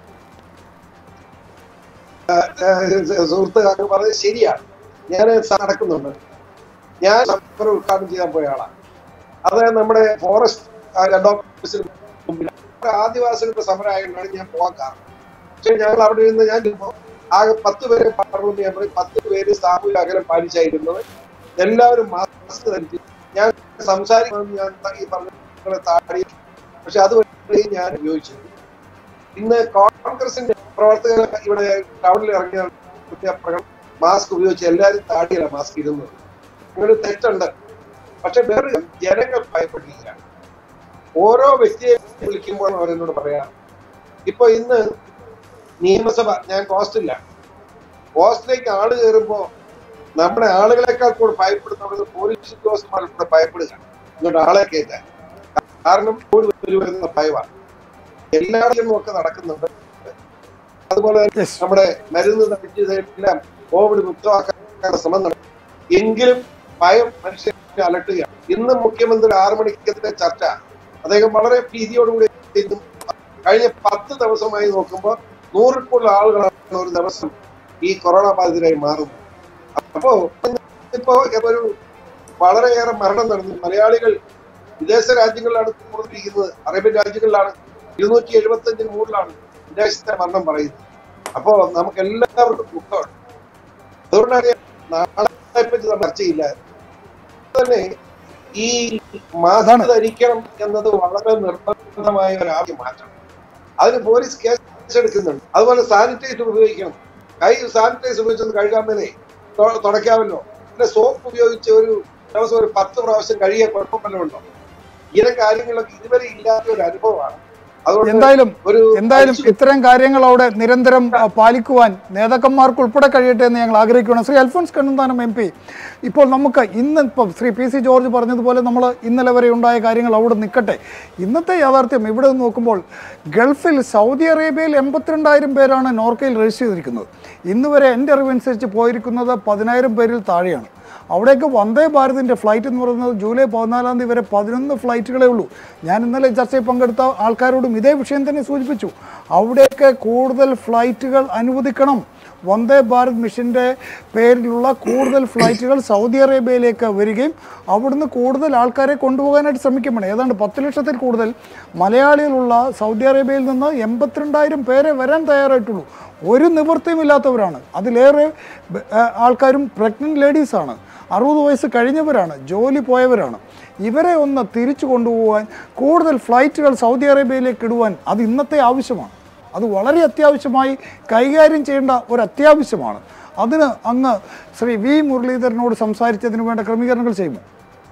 ഏഹ് സുഹൃത്ത് അങ്ങ് പറഞ്ഞത് ശരിയാണ് ഞാൻ നടക്കുന്നുണ്ട് ഞാൻ സമരം ഉദ്ഘാടനം ചെയ്യാൻ പോയ ആളാണ് അത് നമ്മുടെ ഫോറസ്റ്റ് രണ്ട് ഓഫീസിന് മുമ്പിൽ അവിടെ ആദിവാസികളുടെ സമരം ആയതുകൊണ്ടാണ് ഞാൻ പോകാൻ കാരണം പക്ഷെ ഞങ്ങൾ അവിടെ ഇരുന്ന് ഞാൻ ഇരുന്നപ്പോ ആകെ പത്ത് പേരെ പറഞ്ഞു ഞാൻ പറയും പത്ത് പേര് സാമൂഹിക അകലം പാലിച്ചായിരുന്നത് എല്ലാവരും മാസ്ക് ധരിച്ചു ഞാൻ സംസാരിക്കുന്നത് ഞാൻ ഈ പറഞ്ഞ താടി പക്ഷെ അതുവരെ ഞാൻ ഉപയോഗിച്ചത് ഇന്ന് കോൺഗ്രസിന്റെ പ്രവർത്തകർ ഇവിടെ ടൗണിൽ ഇറങ്ങിയ പ്രകടനം മാസ്ക് ഉപയോഗിച്ച് എല്ലാവരും താടിയല്ല മാസ്ക് ഇരുന്നത് അങ്ങനെ തെറ്റുണ്ട് പക്ഷെ വേറെ ജനങ്ങൾ ഭയപ്പെട്ടില്ല ഓരോ വ്യക്തിയെ വിളിക്കുമ്പോൾ അവരെന്നോട് പറയാം ഇപ്പൊ ഇന്ന് നിയമസഭ ഞാൻ കോസ്റ്റില്ല കോസ്റ്റിലേക്ക് ആള് കയറുമ്പോ നമ്മുടെ ആളുകളെക്കാൾ കൂടെ ഭയപ്പെടുന്നത് പോലീസ് ഉദ്യോഗസ്ഥന്മാർ കൂടെ ഭയപ്പെടുക ഇങ്ങോട്ട് ആളെ കയറ്റാൻ കാരണം കോവിഡ് വരുമെന്ന ഭയമാണ് എല്ലായിടത്തും ഒക്കെ നടക്കുന്നുണ്ട് അതുപോലെ തന്നെ Yes. നമ്മുടെ മരുന്ന് തട്ടിച്ചതെല്ലാം കോവിഡ് മുക്തമാക്കാൻ ശ്രമം നടക്കും എങ്കിലും ഭയം മനുഷ്യനെ അലട്ടുകയാണ് ഇന്ന് മുഖ്യമന്ത്രി ആറു മണിക്കത്തെ ചർച്ച അദ്ദേഹം വളരെ ഭീതിയോടുകൂടി ഇരുന്നു. കഴിഞ്ഞ പത്ത് ദിവസമായി നോക്കുമ്പോൾ നൂറിൽ കൂടുതൽ ആളുകളാണ് ഒരു ദിവസം ഈ കൊറോണ ബാധിതരായി മാറുന്നത് അപ്പോ ഇപ്പോ ഒരു വളരെയേറെ മരണം നടന്നു മലയാളികൾ വിദേശ രാജ്യങ്ങളിലാണ് കൂടുതലിരിക്കുന്നത് അറേബ്യൻ രാജ്യങ്ങളിലാണ് ഇരുന്നൂറ്റി എഴുപത്തി അഞ്ചിന് മുകളിലാണ് വിദേശത്തെ മരണം പറയുന്നത് അപ്പോ നമുക്ക് എല്ലാവർക്കും ദുഃഖമാണ് അതുകൊണ്ടാണ് ഞാൻ നാളെ പറ്റി നമ്മൾ ചർച്ചയില്ല തന്നെ ഈ മാസ്ക് അതാണ്. ധരിക്കണം എന്നത് വളരെ നിർബന്ധമായ ഒരു ആവശ്യം മാറ്റണം അതിന് പോലീസ് കേസ് എടുക്കുന്നുണ്ട് അതുപോലെ സാനിറ്റൈസർ ഉപയോഗിക്കണം കൈ സാനിറ്റൈസർ ഉപയോഗിച്ചൊന്ന് കഴുകാൻ മേലെ തൊ- തുടയ്ക്കാമല്ലോ പിന്നെ സോപ്പ് ഉപയോഗിച്ച് ഒരു ദിവസം ഒരു പത്ത് പ്രാവശ്യം കഴുകിയ കുഴപ്പമല്ലോ ഉണ്ടോ ഇത്തരം കാര്യങ്ങളൊക്കെ ഇതുവരെ ഇല്ലാത്ത ഒരു അനുഭവമാണ് അതുകൊണ്ട് എന്തായാലും ഒരു എന്തായാലും അഴിച്ചു- ഇത്തരം കാര്യങ്ങൾ അവിടെ നിരന്തരം ആ, പാലിക്കുവാൻ നേതാക്കന്മാർക്ക് ഉൾപ്പെടെ കഴിയട്ടെ എന്ന് ഞങ്ങൾ ആഗ്രഹിക്കുകയാണ് ശ്രീ അൽഫോൺസ് കണ്ണന്താനം എം പി ഇപ്പോൾ നമുക്ക് ഇന്ന് ഇപ്പം ശ്രീ പി സി ജോർജ് പറഞ്ഞതുപോലെ നമ്മൾ ഇന്നലെ വരെ ഉണ്ടായ കാര്യങ്ങൾ അവിടെ നിൽക്കട്ടെ ഇന്നത്തെ യാഥാർത്ഥ്യം ഇവിടെ നിന്ന് നോക്കുമ്പോൾ ഗൾഫിൽ സൗദി അറേബ്യയിൽ എൺപത്തിരണ്ടായിരം പേരാണ് നോർക്കയിൽ രജിസ്റ്റർ ചെയ്തിരിക്കുന്നത് ഇന്ന് വരെ എൻ്റെ അറിവനുസരിച്ച് പോയിരിക്കുന്നത് പതിനായിരം പേരിൽ താഴെയാണ് അവിടേക്ക് വന്ദേ ഭാരതിൻ്റെ ഫ്ലൈറ്റ് എന്ന് പറയുന്നത് ജൂലൈ പതിനാലാം തീയതി വരെ പതിനൊന്ന് ഫ്ലൈറ്റുകളേ ഉള്ളൂ ഞാൻ ഇന്നലെ ചർച്ചയിൽ പങ്കെടുത്ത ആൾക്കാരോടും ഇതേ വിഷയം തന്നെ സൂചിപ്പിച്ചു അവിടേക്ക് കൂടുതൽ ഫ്ലൈറ്റുകൾ അനുവദിക്കണം വന്ദേ ഭാരത് മിഷൻ്റെ പേരിലുള്ള കൂടുതൽ ഫ്ലൈറ്റുകൾ സൗദി അറേബ്യയിലേക്ക് വരികയും അവിടുന്ന് കൂടുതൽ ആൾക്കാരെ കൊണ്ടുപോകാനായിട്ട് ശ്രമിക്കുമ്പോൾ ഏതാണ്ട് പത്ത് ലക്ഷത്തിൽ കൂടുതൽ മലയാളികളുള്ള സൗദി അറേബ്യയിൽ നിന്ന് എൺപത്തിരണ്ടായിരം പേരെ വരാൻ തയ്യാറായിട്ടുള്ളൂ ഒരു നിവൃത്തിയുമില്ലാത്തവരാണ് അതിലേറെ ബ- ആ, ആൾക്കാരും പ്രഗ്നൻറ്റ് ലേഡീസാണ് അറുപത് വയസ്സ് കഴിഞ്ഞവരാണ് ജോലി പോയവരാണ് ഇവരെ ഒന്ന് തിരിച്ചു കൊണ്ടുപോകാൻ കൂടുതൽ ഫ്ലൈറ്റുകൾ സൗദി അറേബ്യയിലേക്ക് ഇടുവാൻ അത് ഇന്നത്തെ ആവശ്യമാണ് അത് വളരെ അത്യാവശ്യമായി കൈകാര്യം ചെയ്യേണ്ട ഒരു അത്യാവശ്യമാണ് അതിന് അങ്ങ് ശ്രീ വി മുരളീധരനോട് സംസാരിച്ചതിന് വേണ്ട ക്രമീകരണങ്ങൾ ചെയ്യുമോ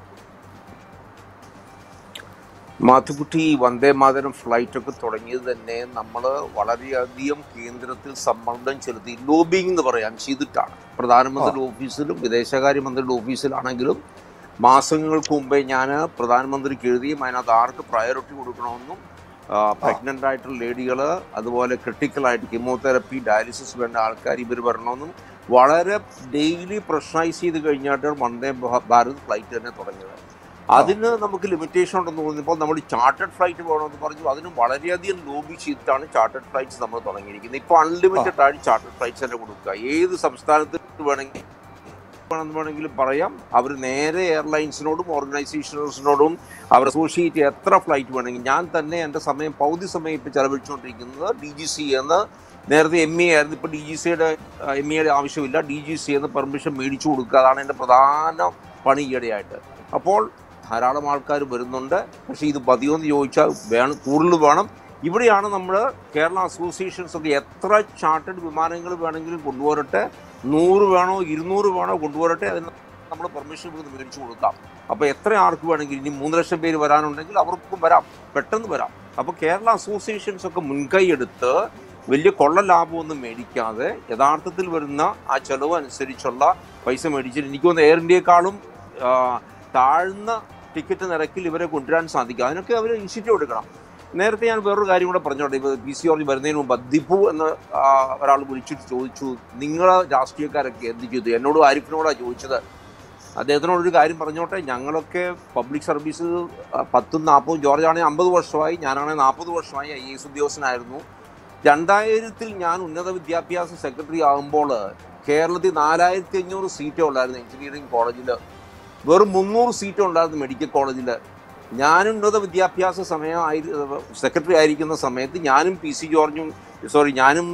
മാത്തുക്കുട്ടി വന്ദേ മാതരം ഫ്ലൈറ്റ് ഒക്കെ തുടങ്ങിയത് തന്നെ നമ്മൾ വളരെയധികം കേന്ദ്രത്തിൽ സമ്മർദ്ദം ചെലുത്തി ലോബിങ് എന്ന് പറയാം ചെയ്തിട്ടാണ് പ്രധാനമന്ത്രിയുടെ ഓഫീസിലും വിദേശകാര്യമന്ത്രിയുടെ ഓഫീസിലാണെങ്കിലും മാസങ്ങൾക്ക് മുമ്പേ ഞാൻ പ്രധാനമന്ത്രിക്ക് എഴുതിയും അതിനകത്ത് ആർക്ക് പ്രയോറിറ്റി കൊടുക്കണമെന്നും പ്രഗ്നൻ്റ് ആയിട്ടുള്ള ലേഡികൾ അതുപോലെ ക്രിട്ടിക്കലായിട്ട് കീമോതെറപ്പി ഡയാലിസിസ് വേണ്ട ആൾക്കാർ ഇവർ വരണമെന്നും വളരെ ഡെയിലി പ്രഷറൈസ് ചെയ്ത് കഴിഞ്ഞിട്ട് വന്ദേ ഭ- ഭാരത് ഫ്ലൈറ്റ് തന്നെ തുടങ്ങിയത് അതിന് നമുക്ക് ലിമിറ്റേഷൻ ഉണ്ടെന്ന് തോന്നിയപ്പോൾ നമ്മൾ ചാർട്ടേഡ് ഫ്ലൈറ്റ് വേണമെന്ന് പറഞ്ഞു അതിന് വളരെയധികം ലോബി ചെയ്തിട്ടാണ് ചാർട്ടേഡ് ഫ്ലൈറ്റ്സ് നമ്മൾ തുടങ്ങിയിരിക്കുന്നത് ഇപ്പോൾ അൺലിമിറ്റഡ് ആയിട്ട് ചാർട്ടേഡ് ഫ്ലൈറ്റ്സ് തന്നെ കൊടുക്കുക ഏത് സംസ്ഥാനത്ത് വേണമെങ്കിൽ വേണമെന്ന് വേണമെങ്കിലും പറയാം അവർ നേരെ എയർലൈൻസിനോടും ഓർഗനൈസേഷൻസിനോടും അവർ അസോസിയേറ്റ് എത്ര ഫ്ലൈറ്റ് വേണമെങ്കിൽ ഞാൻ തന്നെ എൻ്റെ സമയം പകുതി സമയം ഇപ്പോൾ ചെലവഴിച്ചുകൊണ്ടിരിക്കുന്നത് ഡി ജി സി എന്ന് നേരത്തെ എം എ ആയിരുന്നു ഇപ്പോൾ ഡി ജി സിയുടെ എം എയുടെ ആവശ്യമില്ല ഡി ജി സി എന്ന് പെർമിഷൻ മേടിച്ചു കൊടുക്കുക അതാണ് എൻ്റെ പ്രധാന പണി ഈയിടെയായിട്ട് അപ്പോൾ ധാരാളം ആൾക്കാർ വരുന്നുണ്ട് പക്ഷേ ഇത് മതിയോന്ന് ചോദിച്ചാൽ വേണം കൂടുതൽ വേണം ഇവിടെയാണ് നമ്മൾ കേരള അസോസിയേഷൻസ് ഒക്കെ എത്ര ചാർട്ടേഡ് വിമാനങ്ങൾ വേണമെങ്കിലും കൊണ്ടുപോരട്ടെ നൂറ് വേണോ ഇരുന്നൂറ് വേണോ കൊണ്ടുപോരട്ടെ അതിന് നമ്മൾ പെർമിഷൻ ഇവിടുന്ന് മേടിച്ചു കൊടുക്കാം അപ്പോൾ എത്ര ആർക്ക് വേണമെങ്കിലും ഇനി മൂന്ന് ലക്ഷം പേര് വരാനുണ്ടെങ്കിൽ അവർക്കും വരാം പെട്ടെന്ന് വരാം അപ്പോൾ കേരള അസോസിയേഷൻസ് ഒക്കെ മുൻകൈ എടുത്ത് വലിയ കൊള്ള ലാഭമൊന്നും മേടിക്കാതെ യഥാർത്ഥത്തിൽ വരുന്ന ആ ചെലവ് അനുസരിച്ചുള്ള പൈസ മേടിച്ചിട്ട് എനിക്ക് തോന്നുന്നു എയർ ഇന്ത്യയെക്കാളും ആ, താഴ്ന്ന ടിക്കറ്റ് നിരക്കിൽ ഇവരെ കൊണ്ടുവരാൻ സാധിക്കും അതിനൊക്കെ അവർ ഇൻസ്റ്റിറ്റ്യൂട്ട് എടുക്കണം നേരത്തെ ഞാൻ വേറൊരു കാര്യം കൂടെ പറഞ്ഞോട്ടെ ഇപ്പോൾ പി സി ഓർജ് വരുന്നതിന് മുമ്പ് ദിപ്പു എന്ന് ആ, ഒരാൾ വിളിച്ചിട്ട് ചോദിച്ചു നിങ്ങൾ രാഷ്ട്രീയക്കാരൊക്കെ എന്ത് ചെയ്തു എന്നോട് ആരിഫിനോടാണ് ചോദിച്ചത് അദ്ദേഹത്തിനോടൊരു കാര്യം പറഞ്ഞോട്ടെ ഞങ്ങളൊക്കെ പബ്ലിക് സർവീസ് ആ, പത്തും നാൽപ്പതും ജോർജ് ആണെങ്കിൽ അമ്പത് വർഷമായി ഞാനാണെങ്കിൽ നാൽപ്പത് വർഷമായി ഐ എസ് ഉദ്യോഗസ്ഥനായിരുന്നു രണ്ടായിരത്തിൽ ഞാൻ ഉന്നത വിദ്യാഭ്യാസ സെക്രട്ടറി ആകുമ്പോൾ കേരളത്തിൽ നാലായിരത്തി അഞ്ഞൂറ് സീറ്റേ ഉള്ളായിരുന്നു എഞ്ചിനീയറിംഗ് കോളേജിൽ വെറും മുന്നൂറ് സീറ്റേ ഉണ്ടായിരുന്നു മെഡിക്കൽ കോളേജിൽ ഞാൻ ഉന്നത വിദ്യാഭ്യാസ സമയം ആയി സെക്രട്ടറി ആയിരിക്കുന്ന സമയത്ത് ഞാനും പി സി ജോർജും സോറി ഞാനും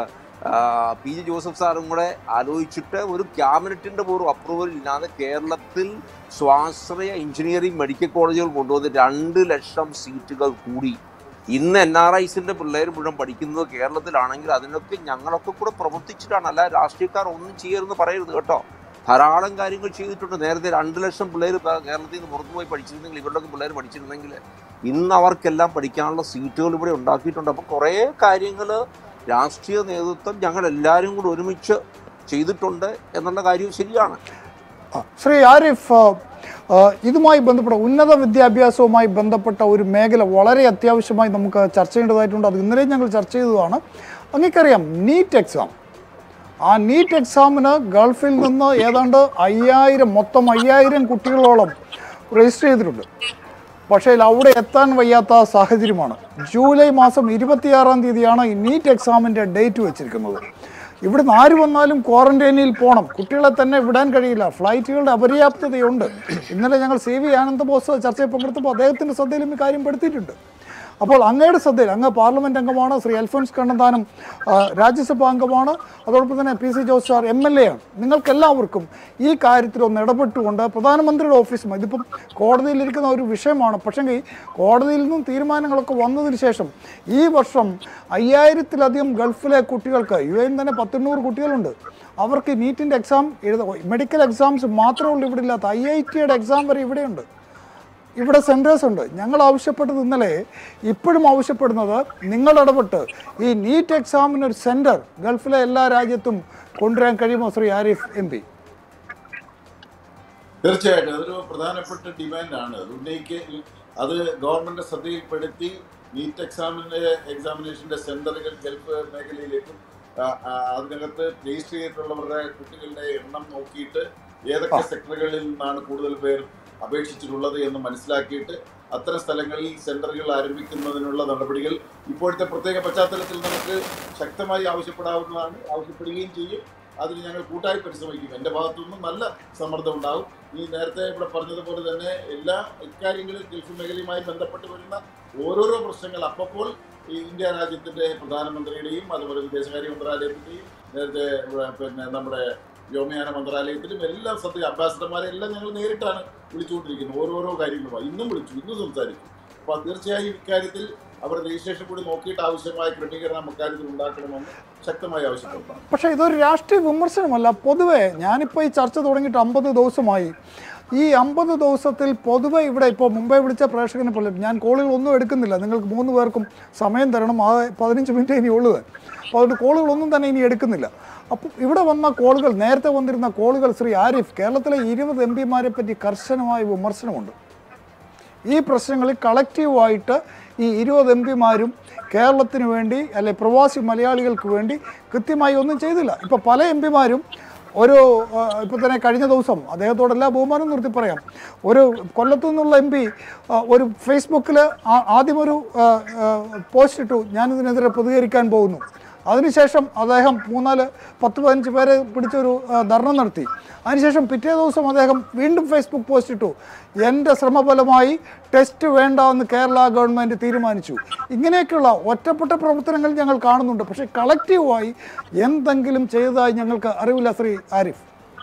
പി ജി ജോസഫ് സാറും കൂടെ ആലോചിച്ചിട്ട് ഒരു ക്യാബിനറ്റിന്റെ പോലും അപ്രൂവൽ ഇല്ലാതെ കേരളത്തിൽ സ്വാശ്രയ എഞ്ചിനീയറിംഗ് മെഡിക്കൽ കോളേജുകൾ കൊണ്ടുവന്ന് രണ്ട് ലക്ഷം സീറ്റുകൾ കൂടി ഇന്ന് എൻ ആർ ഐസിന്റെ പിള്ളേർ മുഴുവൻ പഠിക്കുന്നത് കേരളത്തിലാണെങ്കിൽ അതിനൊക്കെ ഞങ്ങളൊക്കെ കൂടെ പ്രവർത്തിച്ചിട്ടാണ് അല്ല രാഷ്ട്രീയക്കാർ ഒന്നും ചെയ്യരുതെന്ന് പറയരുത് കേട്ടോ ധാരാളം കാര്യങ്ങൾ ചെയ്തിട്ടുണ്ട് നേരത്തെ രണ്ട് ലക്ഷം പിള്ളേർ കേരളത്തിൽ നിന്ന് പുറത്തു പോയി പഠിച്ചിരുന്നെങ്കിൽ ഇവരുടെയൊക്കെ പിള്ളേർ പഠിച്ചിരുന്നെങ്കിൽ ഇന്ന് അവർക്കെല്ലാം പഠിക്കാനുള്ള സീറ്റുകൾ ഇവിടെ ഉണ്ടാക്കിയിട്ടുണ്ട് അപ്പോൾ കുറേ കാര്യങ്ങൾ രാഷ്ട്രീയ നേതൃത്വം ഞങ്ങൾ എല്ലാവരും കൂടി ഒരുമിച്ച് ചെയ്തിട്ടുണ്ട് എന്നുള്ള കാര്യം ശരിയാണ് ആ, ശ്രീ ആരിഫ് ആ, ആ, ഇതുമായി ബന്ധപ്പെട്ട ഉന്നത വിദ്യാഭ്യാസവുമായി ബന്ധപ്പെട്ട ഒരു മേഖല വളരെ അത്യാവശ്യമായി നമുക്ക് ചർച്ച ചെയ്യേണ്ടതായിട്ടുണ്ട് അത് ഇന്നലെയും ഞങ്ങൾ ചർച്ച ചെയ്തതാണ് അങ്ങേക്കറിയാം നീറ്റ് എക്സാം ആ നീറ്റ് എക്സാമിന് ഗൾഫിൽ നിന്ന് ഏതാണ്ട് അയ്യായിരം മൊത്തം അയ്യായിരം കുട്ടികളോളം രജിസ്റ്റർ ചെയ്തിട്ടുണ്ട് പക്ഷേ അവിടെ എത്താൻ വയ്യാത്ത സാഹചര്യമാണ് ജൂലൈ മാസം ഇരുപത്തിയാറാം തീയതിയാണ് ഈ നീറ്റ് എക്സാമിൻ്റെ ഡേറ്റ് വെച്ചിരിക്കുന്നത് ഇവിടുന്ന് ആര് വന്നാലും ക്വാറന്റൈനിൽ പോകണം കുട്ടികളെ തന്നെ വിടാൻ കഴിയില്ല ഫ്ലൈറ്റുകളുടെ അപര്യാപ്തതയുണ്ട് ഇന്നലെ ഞങ്ങൾ സി വി ആനന്ദബോസ് ചർച്ചയിൽ പങ്കെടുത്തപ്പോൾ അദ്ദേഹത്തിൻ്റെ ശ്രദ്ധയിലും ഈ കാര്യം പെടുത്തിയിട്ടുണ്ട് അപ്പോൾ അങ്ങയുടെ ശ്രദ്ധയിൽ അങ്ങ് പാർലമെന്റ് അംഗമാണ് ശ്രീ അൽഫോൻസ് കണ്ണന്താനം ആ, രാജ്യസഭാ അംഗമാണ് അതോടൊപ്പം തന്നെ P C Jose sir M L A ആണ് നിങ്ങൾക്കെല്ലാവർക്കും ഈ കാര്യത്തിൽ ഒന്ന് ഇടപെട്ടുകൊണ്ട് പ്രധാനമന്ത്രിയുടെ ഓഫീസും ഇതിപ്പം കോടതിയിലിരിക്കുന്ന ഒരു വിഷയമാണ് പക്ഷെങ്കിൽ കോടതിയിൽ നിന്നും തീരുമാനങ്ങളൊക്കെ വന്നതിന് ശേഷം ഈ വർഷം അയ്യായിരത്തിലധികം ഗൾഫിലെ കുട്ടികൾക്ക് യു എൻ തന്നെ പത്തെണ്ണൂറ് കുട്ടികളുണ്ട് അവർക്ക് നീറ്റിൻ്റെ എക്സാം എഴുത മെഡിക്കൽ എക്സാംസ് മാത്രമേ ഉള്ളൂ ഇവിടെ ഇല്ലാത്ത ഐ ഐ ടിയുടെ എക്സാം വരെ ഇവിടെയുണ്ട് ഇവിടെ സെൻറ്റേഴ്സ് ഉണ്ട് ഞങ്ങൾ ആവശ്യപ്പെട്ടത് ഇന്നലെ ഇപ്പോഴും ആവശ്യപ്പെടുന്നത് നിങ്ങൾ ഇടപെട്ട് ഈ നീറ്റ് എക്സാമിന് ഒരു സെൻറ്റർ ഗൾഫിലെ എല്ലാ രാജ്യത്തും കൊണ്ടുവരാൻ കഴിയുമോ ശ്രീ ആരിഫ് എം പി തീർച്ചയായിട്ടും അതൊരു പ്രധാനപ്പെട്ട ഡിമാൻഡാണ് അത് ഉന്നയിക്ക് അത് ഗവൺമെന്റ് ശ്രദ്ധയിൽപ്പെടുത്തി നീറ്റ് എക്സാമിന്റെ എക്സാമിനേഷന്റെ സെന്ററുകൾ ഗൾഫ് മേഖലയിലേക്കും ആ, ആ, അതിനകത്ത് രജിസ്റ്റർ ചെയ്തിട്ടുള്ളവരുടെ കുട്ടികളുടെ എണ്ണം നോക്കിയിട്ട് ഏതൊക്കെ സെക്ടറുകളിൽ നിന്നാണ് കൂടുതൽ പേർ അപേക്ഷിച്ചിട്ടുള്ളത് എന്ന് മനസ്സിലാക്കിയിട്ട് അത്തരം സ്ഥലങ്ങളിൽ സെന്ററുകൾ ആരംഭിക്കുന്നതിനുള്ള നടപടികൾ ഇപ്പോഴത്തെ പ്രത്യേക പശ്ചാത്തലത്തിൽ നമുക്ക് ശക്തമായി ആവശ്യപ്പെടാവുന്നതാണ് ആവശ്യപ്പെടുകയും ചെയ്യും അതിന് ഞങ്ങൾ കൂട്ടായി പരിശ്രമിക്കും എൻ്റെ ഭാഗത്തുനിന്നും നല്ല സമ്മർദ്ദം ഉണ്ടാവും ഈ നേരത്തെ ഇവിടെ പറഞ്ഞതുപോലെ തന്നെ എല്ലാ ഇക്കാര്യങ്ങളിൽ ഗൾഫ് മേഖലയുമായി ബന്ധപ്പെട്ട് വരുന്ന ഓരോരോ പ്രശ്നങ്ങൾ അപ്പോൾ ഈ ഇന്ത്യ രാജ്യത്തിന്റെ പ്രധാനമന്ത്രിയുടെയും അതുപോലെ വിദേശകാര്യ മന്ത്രാലയത്തിന്റെയും നേരത്തെ ഇവിടെ പിന്നെ നമ്മുടെ വ്യോമയാന മന്ത്രാലയത്തിലും എല്ലാം സത്യ അംബാസഡർമാരെ എല്ലാം ഞങ്ങൾ നേരിട്ടാണ് വിളിച്ചുകൊണ്ടിരിക്കുന്നത് ഓരോരോ കാര്യങ്ങളുമായി ഇന്നും വിളിച്ചു ഇന്നും സംസാരിക്കും അപ്പോൾ തീർച്ചയായും ഇക്കാര്യത്തിൽ അവർ രജിസ്ട്രേഷൻ കൂടി നോക്കിയിട്ട് ആവശ്യമായ ക്രമീകരണം അക്കാര്യത്തിൽ ഉണ്ടാക്കണമെന്ന് ശക്തമായി ആവശ്യപ്പെടുന്നു പക്ഷേ ഇതൊരു രാഷ്ട്രീയ വിമർശനമല്ല പൊതുവെ ഞാനിപ്പോൾ ഈ ചർച്ച തുടങ്ങിയിട്ട് അമ്പത് ദിവസമായി ഈ അമ്പത് ദിവസത്തിൽ പൊതുവെ ഇവിടെ ഇപ്പോൾ മുമ്പേ വിളിച്ച പ്രേക്ഷകനെ പോലെ ഞാൻ കോളുകൾ ഒന്നും എടുക്കുന്നില്ല നിങ്ങൾക്ക് മൂന്ന് പേർക്കും സമയം തരണം ആ പതിനഞ്ച് മിനിറ്റ് ഇനി ഉള്ളത് അപ്പോൾ അതുകൊണ്ട് കോളുകളൊന്നും തന്നെ ഇനി എടുക്കുന്നില്ല അപ്പോൾ ഇവിടെ വന്ന കോളുകൾ നേരത്തെ വന്നിരുന്ന കോളുകൾ ശ്രീ ആരിഫ് കേരളത്തിലെ ഇരുപത് എം പിമാരെ പറ്റി കർശനമായ വിമർശനമുണ്ട് ഈ പ്രശ്നങ്ങളിൽ കളക്റ്റീവായിട്ട് ഈ ഇരുപത് എം പിമാരും കേരളത്തിന് വേണ്ടി അല്ലെ പ്രവാസി മലയാളികൾക്ക് വേണ്ടി കൃത്യമായി ഒന്നും ചെയ്തില്ല ഇപ്പോൾ പല എം പിമാരും ഒരു ഇപ്പോൾ തന്നെ കഴിഞ്ഞ ദിവസം അദ്ദേഹത്തോടെല്ലാം ബഹുമാനം നിർത്തി പറയാം ഒരു കൊല്ലത്തു നിന്നുള്ള എം പി ഒരു ഫേസ്ബുക്കിൽ ആദ്യം ഒരു പോസ്റ്റ് ഇട്ടു ഞാനിതിനെതിരെ പ്രതികരിക്കാൻ പോകുന്നു അതിനുശേഷം അദ്ദേഹം മൂന്നാല് പത്ത് പതിനഞ്ച് പേരെ പിടിച്ചൊരു ആ, ധർണ നടത്തി അതിനുശേഷം പിറ്റേ ദിവസം അദ്ദേഹം വീണ്ടും ഫേസ്ബുക്ക് പോസ്റ്റ് ഇട്ടു എൻ്റെ ശ്രമഫലമായി ടെസ്റ്റ് വേണ്ട എന്ന് കേരള ഗവൺമെൻറ് തീരുമാനിച്ചു ഇങ്ങനെയൊക്കെയുള്ള ഒറ്റപ്പെട്ട പ്രവർത്തനങ്ങൾ ഞങ്ങൾ കാണുന്നുണ്ട് പക്ഷേ കളക്റ്റീവായി എന്തെങ്കിലും ചെയ്തതായി ഞങ്ങൾക്ക് അറിവില്ല ശ്രീ ആരിഫ്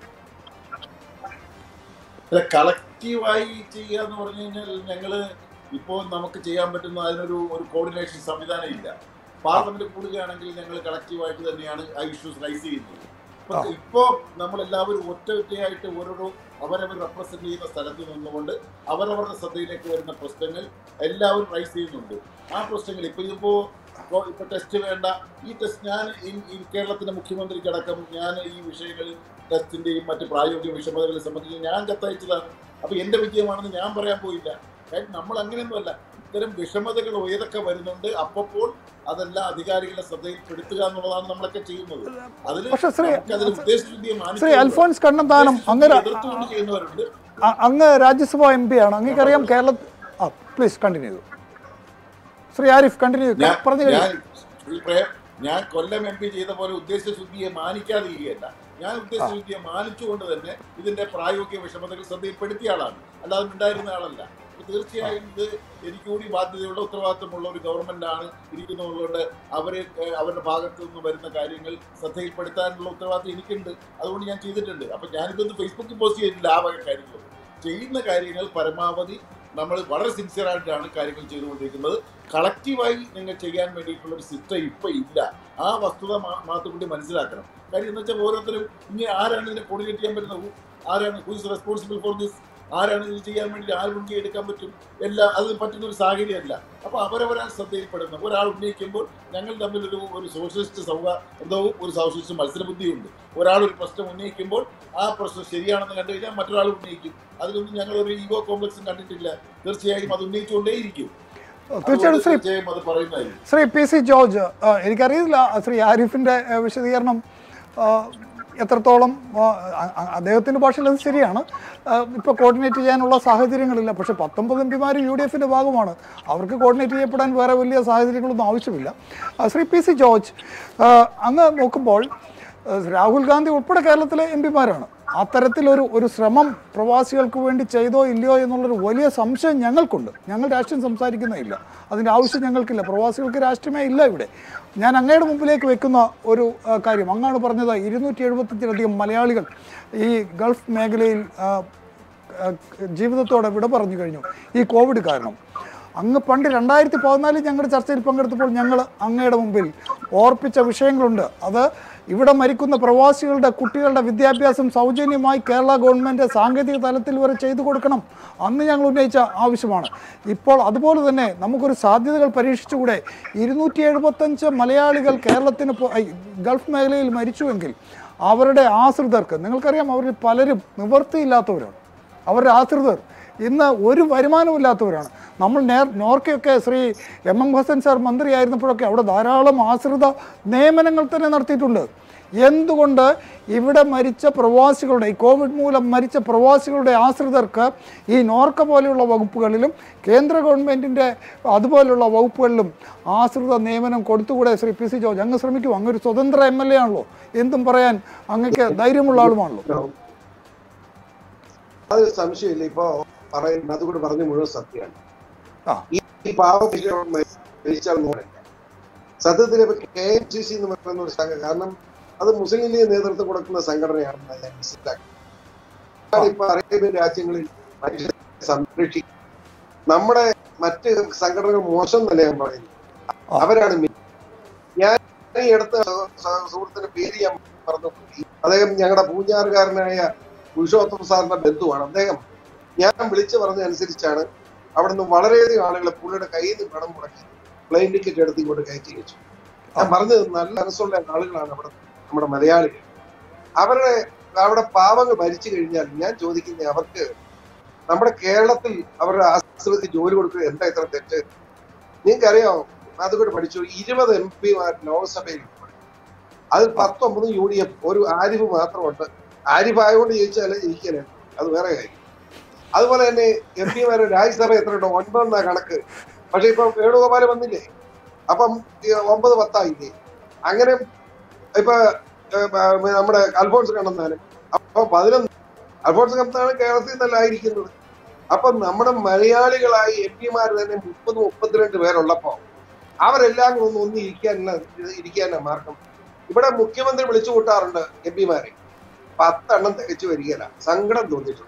കളക്റ്റീവായി ചെയ്യുക എന്ന് പറഞ്ഞു കഴിഞ്ഞാൽ ഞങ്ങള് ഇപ്പോൾ നമുക്ക് ചെയ്യാൻ പറ്റുന്ന അതിനൊരു ഒരു കോർഡിനേഷൻ സംവിധാനം ഇല്ല പാർലമെന്റ് കൂടുകയാണെങ്കിൽ ഞങ്ങൾ കളക്റ്റീവായിട്ട് തന്നെയാണ് ആ ഇഷ്യൂസ് റൈസ് ചെയ്യുന്നത് ഇപ്പൊ ഇപ്പോ നമ്മളെല്ലാവരും ഒറ്റ ഒറ്റയായിട്ട് ഓരോരോ അവരവർ റെപ്രസെന്റ് ചെയ്യുന്ന സ്ഥലത്ത് നിന്നുകൊണ്ട് അവരവരുടെ ശ്രദ്ധയിലേക്ക് വരുന്ന പ്രശ്നങ്ങൾ എല്ലാവരും റൈസ് ചെയ്യുന്നുണ്ട് ആ പ്രശ്നങ്ങൾ ഇപ്പൊ ഇതിപ്പോ ഇപ്പോ ഇപ്പൊ ടെസ്റ്റ് വേണ്ട ഈ ടെസ്റ്റ് ഞാൻ ഈ- ഈ കേരളത്തിന്റെ മുഖ്യമന്ത്രിക്കടക്കം ഞാൻ ഈ വിഷയങ്ങളിൽ ടെസ്റ്റിന്റെയും മറ്റ് പ്രായോഗിക വിഷമതകളെ സംബന്ധിച്ച് ഞാൻ കത്തയച്ചതാണ് അപ്പൊ എന്റെ വിജയമാണെന്ന് ഞാൻ പറയാൻ പോയില്ല കാര്യം നമ്മൾ അങ്ങനെയൊന്നുമല്ല ഇത്തരം വിഷമതകൾ ഏതൊക്കെ വരുന്നുണ്ട് അപ്പോൾ അതെല്ലാം അധികാരികളുടെ ശ്രദ്ധയിൽപ്പെടുത്തുക എന്നുള്ളതാണ് നമ്മളൊക്കെ ചെയ്യുന്നത് അതിൽ പക്ഷേ ശ്രീ- നമുക്കതിൽ ഉദ്ദേശശുദ്ധിയെ ശ്രീ മാനിച്ചുകൊണ്ട് അൽഫോൻസ് കണ്ണന്താനം അങ്ങ് ര- എതിർത്തുകൊണ്ട് ചെയ്യുന്നവരുണ്ട് അ- അങ്ങ് രാജ്യസഭ എം പി ആണ് അങ്ങേക്കറിയാം കേരള ആ പ്ലീസ് കണ്ടിന്യൂ ചെയ്തു ശ്രീ ആരിഫ് കണ്ടിന്യൂ ഞാൻ പറഞ്ഞു ഞാൻ കഴിഞ്ഞു ഈ പ്രേ- ഞാൻ കൊല്ലം എം പി ചെയ്ത പോലെ ഉദ്ദേശശുദ്ധിയെ മാനിക്കാതിരിക്കുകയല്ല ഞാൻ ഉദ്ദേശശുദ്ധിയെ മാനിച്ചുകൊണ്ട് തന്നെ ഇതിന്റെ പ്രായോഗിക വിഷമതകൾ ശ്രദ്ധയിൽപ്പെടുത്തിയ ആളാണ് അല്ലാതെ ഉണ്ടായിരുന്ന ആളല്ല അപ്പൊ തീർച്ചയായും ഇത് എനിക്ക് കൂടി ബാധ്യതയുള്ള ഉത്തരവാദിത്തമുള്ള ഒരു ഗവൺമെന്റ് ആണ് ഇരിക്കുന്നതുകൊണ്ട് അവര് ഏഹ്, അവരുടെ ഭാഗത്ത് നിന്ന് വരുന്ന കാര്യങ്ങൾ ശ്രദ്ധയിൽപ്പെടുത്താനുള്ള ഉത്തരവാദിത്തം എനിക്കുണ്ട് അതുകൊണ്ട് ഞാൻ ചെയ്തിട്ടുണ്ട് അപ്പൊ ഞാനിതൊന്ന് ഫേസ്ബുക്കിൽ പോസ്റ്റ് ചെയ്തിട്ടില്ല ആ വക കാര്യങ്ങൾ ചെയ്യുന്ന കാര്യങ്ങൾ പരമാവധി നമ്മൾ വളരെ സിൻസിയർ ആയിട്ടാണ് കാര്യങ്ങൾ ചെയ്തുകൊണ്ടിരിക്കുന്നത് കളക്റ്റീവായി നിങ്ങൾ ചെയ്യാൻ വേണ്ടിയിട്ടുള്ള ഒരു സിസ്റ്റം ഇപ്പൊ ഇല്ല ആ വസ്തുത മാ- മാത്രം കൂടി മനസ്സിലാക്കണം കാര്യം എന്ന് വെച്ചാൽ ഓരോരുത്തരും ഇനി ആരാണ് ഇതിനെ കോർഡിനേറ്റ് ചെയ്യാൻ പറ്റുന്നത് ആരാണ് ഹൂസ് റെസ്പോൺസിബിൾ ഫോർ ദിസ് ആരാണ് ഇത് ചെയ്യാൻ വേണ്ടി ആര് മുൻകൈ എടുക്കാൻ പറ്റും എല്ലാം അത് പറ്റുന്ന ഒരു സാഹചര്യമല്ല അപ്പൊ അവരവരാൾ ശ്രദ്ധയിൽപ്പെടുന്നു ഒരാൾ ഉന്നയിക്കുമ്പോൾ ഞങ്ങൾ തമ്മിലൊരു ഒരു സോഷ്യലിസ്റ്റ് സൗഹാർദ്ദവും ഒരു സോഷ്യലിസ്റ്റ് മത്സരബുദ്ധിയുണ്ട് ഒരാൾ ഒരു പ്രശ്നം ഉന്നയിക്കുമ്പോൾ ആ പ്രശ്നം ശരിയാണെന്ന് കണ്ടു കഴിഞ്ഞാൽ മറ്റൊരാൾ ഉന്നയിക്കും അതിലൊന്നും ഞങ്ങൾ ഒരു ഈഗോ കോംപ്ലക്സും കണ്ടിട്ടില്ല തീർച്ചയായും അത് ഉന്നയിച്ചുകൊണ്ടേയിരിക്കും തീർച്ചയായിട്ടും അതുകൊണ്ട് ശ്രീ തീർച്ചയായും അത് പറയുന്നതായിരിക്കും ശ്രീ പി സി ജോർജ് ആ, എനിക്കറിയില്ല ശ്രീ ആരിഫിൻ്റെ ആ, വിശദീകരണം ആ, എത്രത്തോളം ആ, അ- അ- അദ്ദേഹത്തിൻ്റെ ഭാഷയിൽ അത് ശരിയാണ് ഇപ്പോൾ കോർഡിനേറ്റ് ചെയ്യാനുള്ള സാഹചര്യങ്ങളില്ല പക്ഷേ പത്തൊമ്പത് എം പിമാർ യു ഡി എഫിൻ്റെ ഭാഗമാണ് അവർക്ക് കോർഡിനേറ്റ് ചെയ്യപ്പെടാൻ വേറെ വലിയ സാഹചര്യങ്ങളൊന്നും ആവശ്യമില്ല ആ, ശ്രീ പി സി ജോർജ് ആ, അങ്ങ് നോക്കുമ്പോൾ ആ, രാഹുൽ ഗാന്ധി ഉൾപ്പെടെ കേരളത്തിലെ എം പിമാരാണ് അത്തരത്തിലൊരു ഒരു ശ്രമം പ്രവാസികൾക്ക് വേണ്ടി ചെയ്തോ ഇല്ലയോ എന്നുള്ളൊരു വലിയ സംശയം ഞങ്ങൾക്കുണ്ട് ഞങ്ങൾ രാഷ്ട്രീയം സംസാരിക്കുന്നില്ല അതിൻ്റെ ആവശ്യം ഞങ്ങൾക്കില്ല പ്രവാസികൾക്ക് രാഷ്ട്രീയമേ ഇല്ല ഇവിടെ ഞാൻ അങ്ങയുടെ മുമ്പിലേക്ക് വെക്കുന്ന ഒരു ആ, കാര്യം അങ്ങാണ് പറഞ്ഞത് ഇരുന്നൂറ്റി എഴുപത്തഞ്ചിലധികം മലയാളികൾ ഈ ഗൾഫ് മേഖലയിൽ ആ, ആ, ജീവിതത്തോടെ വിട പറഞ്ഞു കഴിഞ്ഞു ഈ കോവിഡ് കാരണം അങ്ങ് പണ്ട് രണ്ടായിരത്തി പതിനാലിൽ ഞങ്ങളുടെ ചർച്ചയിൽ പങ്കെടുത്തപ്പോൾ ഞങ്ങൾ അങ്ങയുടെ മുമ്പിൽ ഓർപ്പിച്ച വിഷയങ്ങളുണ്ട് അത് ഇവിടെ മരിക്കുന്ന പ്രവാസികളുടെ കുട്ടികളുടെ വിദ്യാഭ്യാസം സൗജന്യമായി കേരള ഗവൺമെൻറ് സാങ്കേതിക തലത്തിൽ വരെ ചെയ്തു കൊടുക്കണം അന്ന് ഞങ്ങൾ ഉന്നയിച്ച ആവശ്യമാണ് ഇപ്പോൾ അതുപോലെ തന്നെ നമുക്കൊരു സാധ്യതകൾ പരീക്ഷിച്ചുകൂടെ ഇരുന്നൂറ്റി എഴുപത്തഞ്ച് മലയാളികൾ കേരളത്തിന് പു- ഐ, ഗൾഫ് മേഖലയിൽ മരിച്ചുവെങ്കിൽ അവരുടെ ആശ്രിതർക്ക് നിങ്ങൾക്കറിയാം അവരിൽ പലരും നിവൃത്തിയില്ലാത്തവരാണ് അവരുടെ ആശ്രിതർ ഇന്ന് ഒരു വരുമാനമില്ലാത്തവരാണ് നമ്മൾ നേർ നോർക്കയൊക്കെ Shri M M Hassan sir മന്ത്രിയായിരുന്നപ്പോഴൊക്കെ അവിടെ ധാരാളം ആശ്രിത നിയമനങ്ങൾ തന്നെ നടത്തിയിട്ടുണ്ട് എന്തുകൊണ്ട് ഇവിടെ മരിച്ച പ്രവാസികളുടെ ഈ കോവിഡ് മൂലം മരിച്ച പ്രവാസികളുടെ ആശ്രിതർക്ക് ഈ നോർക്ക പോലെയുള്ള വകുപ്പുകളിലും കേന്ദ്ര ഗവൺമെൻറ്റിൻ്റെ അതുപോലെയുള്ള വകുപ്പുകളിലും ആശ്രിത നിയമനം കൊടുത്തുകൂടെ ശ്രീ പി സി ജോർജ് അങ്ങ് ശ്രമിക്കൂ അങ്ങൊരു സ്വതന്ത്ര എം എൽ എ ആണല്ലോ എന്തും പറയാൻ അങ്ങക്ക് ധൈര്യമുള്ള ആളുമാണല്ലോ അത് സംശയമില്ല ഇപ്പൊ പറയുന്നത് അതുകൂടെ പറഞ്ഞു മുഴുവൻ സത്യമാണ് ആ. ഈ ഈ പാവപ്പെട്ട മരിച്ചാൽ നോക്കില്ല സത്യത്തിൽ ഇപ്പൊ കെ എം സി സി എന്ന് പറയുന്ന ഒരു സംഘം കാരണം അത് മുസ്ലിം ലീഗ് നേതൃത്വം കൊടുക്കുന്ന സംഘടനയാണെന്ന് ഞാൻ മനസ്സിലാക്കി ഇപ്പൊ അറേബ്യൻ രാജ്യങ്ങളിൽ മനുഷ്യരെ സംരക്ഷിക്കും നമ്മുടെ മറ്റ് സംഘടനകൾ മോശം എന്നല്ല ഞാൻ പറയുന്നത് ആ. അവരാണ് main. ഞാൻ ഈ അടുത്ത സ- സുഹൃത്തിന്റെ പേര് ഞാൻ മറന്നുപോയി അദ്ദേഹം ഞങ്ങളുടെ പൂഞ്ഞാറുകാരനായ പുരുഷോത്തമ സാറിന്റെ ബന്ധുവാണ് അദ്ദേഹം ഞാൻ വിളിച്ചു പറഞ്ഞതനുസരിച്ചാണ് അവിടുന്ന് വളരെയധികം ആളുകൾ പുള്ളിയുടെ കയ്യിൽ നിന്ന് പണം മുടക്കി പ്ലെയിൻ ടിക്കറ്റ് എടുത്ത് ഇങ്ങോട്ട് കയറ്റി വെച്ചു ഞാൻ പറഞ്ഞത് നല്ല മനസ്സുള്ള ആളുകളാണ് അവിടെ നമ്മുടെ മലയാളികൾ അവരുടെ അവിടെ പാവങ്ങൾ ഭരിച്ചു കഴിഞ്ഞാൽ ഞാൻ ചോദിക്കുന്നത് അവർക്ക് നമ്മുടെ കേരളത്തിൽ അവരുടെ ആശ്രിതത്തിൽ ജോലി കൊടുക്കുക എന്താ ഇത്ര തെറ്റ് നിങ്ങൾക്കറിയാമോ അതുകൊണ്ട് പഠിച്ചു ഇരുപത് എം പിമാർ ലോക്സഭയിൽ അതിൽ പത്തൊമ്പത് യു ഡി എഫ് ഒരു ആരിഫ് മാത്രമുണ്ട് ആരിഫ് ആയതുകൊണ്ട് ജയിച്ചാലേ ജയിക്കലേ അത് വേറെ കാര്യം അതുപോലെ തന്നെ എം പിമാര് രാജ്യസഭ എത്രയുണ്ട് ഒൻപതെന്നാ കണക്ക് പക്ഷെ ഇപ്പൊ വേണുഗോപാൽ വന്നില്ലേ അപ്പം ഈ ഒമ്പത് പത്തായില്ലേ അങ്ങനെ ഇപ്പൊ ഏർ, ബ- നമ്മുടെ അൽഫോൺസ് കണ്ണന്താനം അപ്പൊ പതിനൊന്ന് അൽഫോൺസ് കണ്ണന്താനം കേരളത്തിൽ നിന്നല്ല ആയിരിക്കുന്നത് അപ്പൊ നമ്മുടെ മലയാളികളായി എം പിമാർ തന്നെ മുപ്പത് മുപ്പത്തിരണ്ട് പേരുള്ളപ്പോ അവരെല്ലാം കൂടെ ഒന്ന് ഒന്ന് ഇരിക്കാനുള്ള ഇരിക്കാനാ മാർഗം ഇവിടെ മുഖ്യമന്ത്രി വിളിച്ചു കൂട്ടാറുണ്ട് എം പിമാരെ പത്തെണ്ണം തികച്ചു വരികയില്ല സങ്കടം തോന്നിയിട്ടുണ്ട്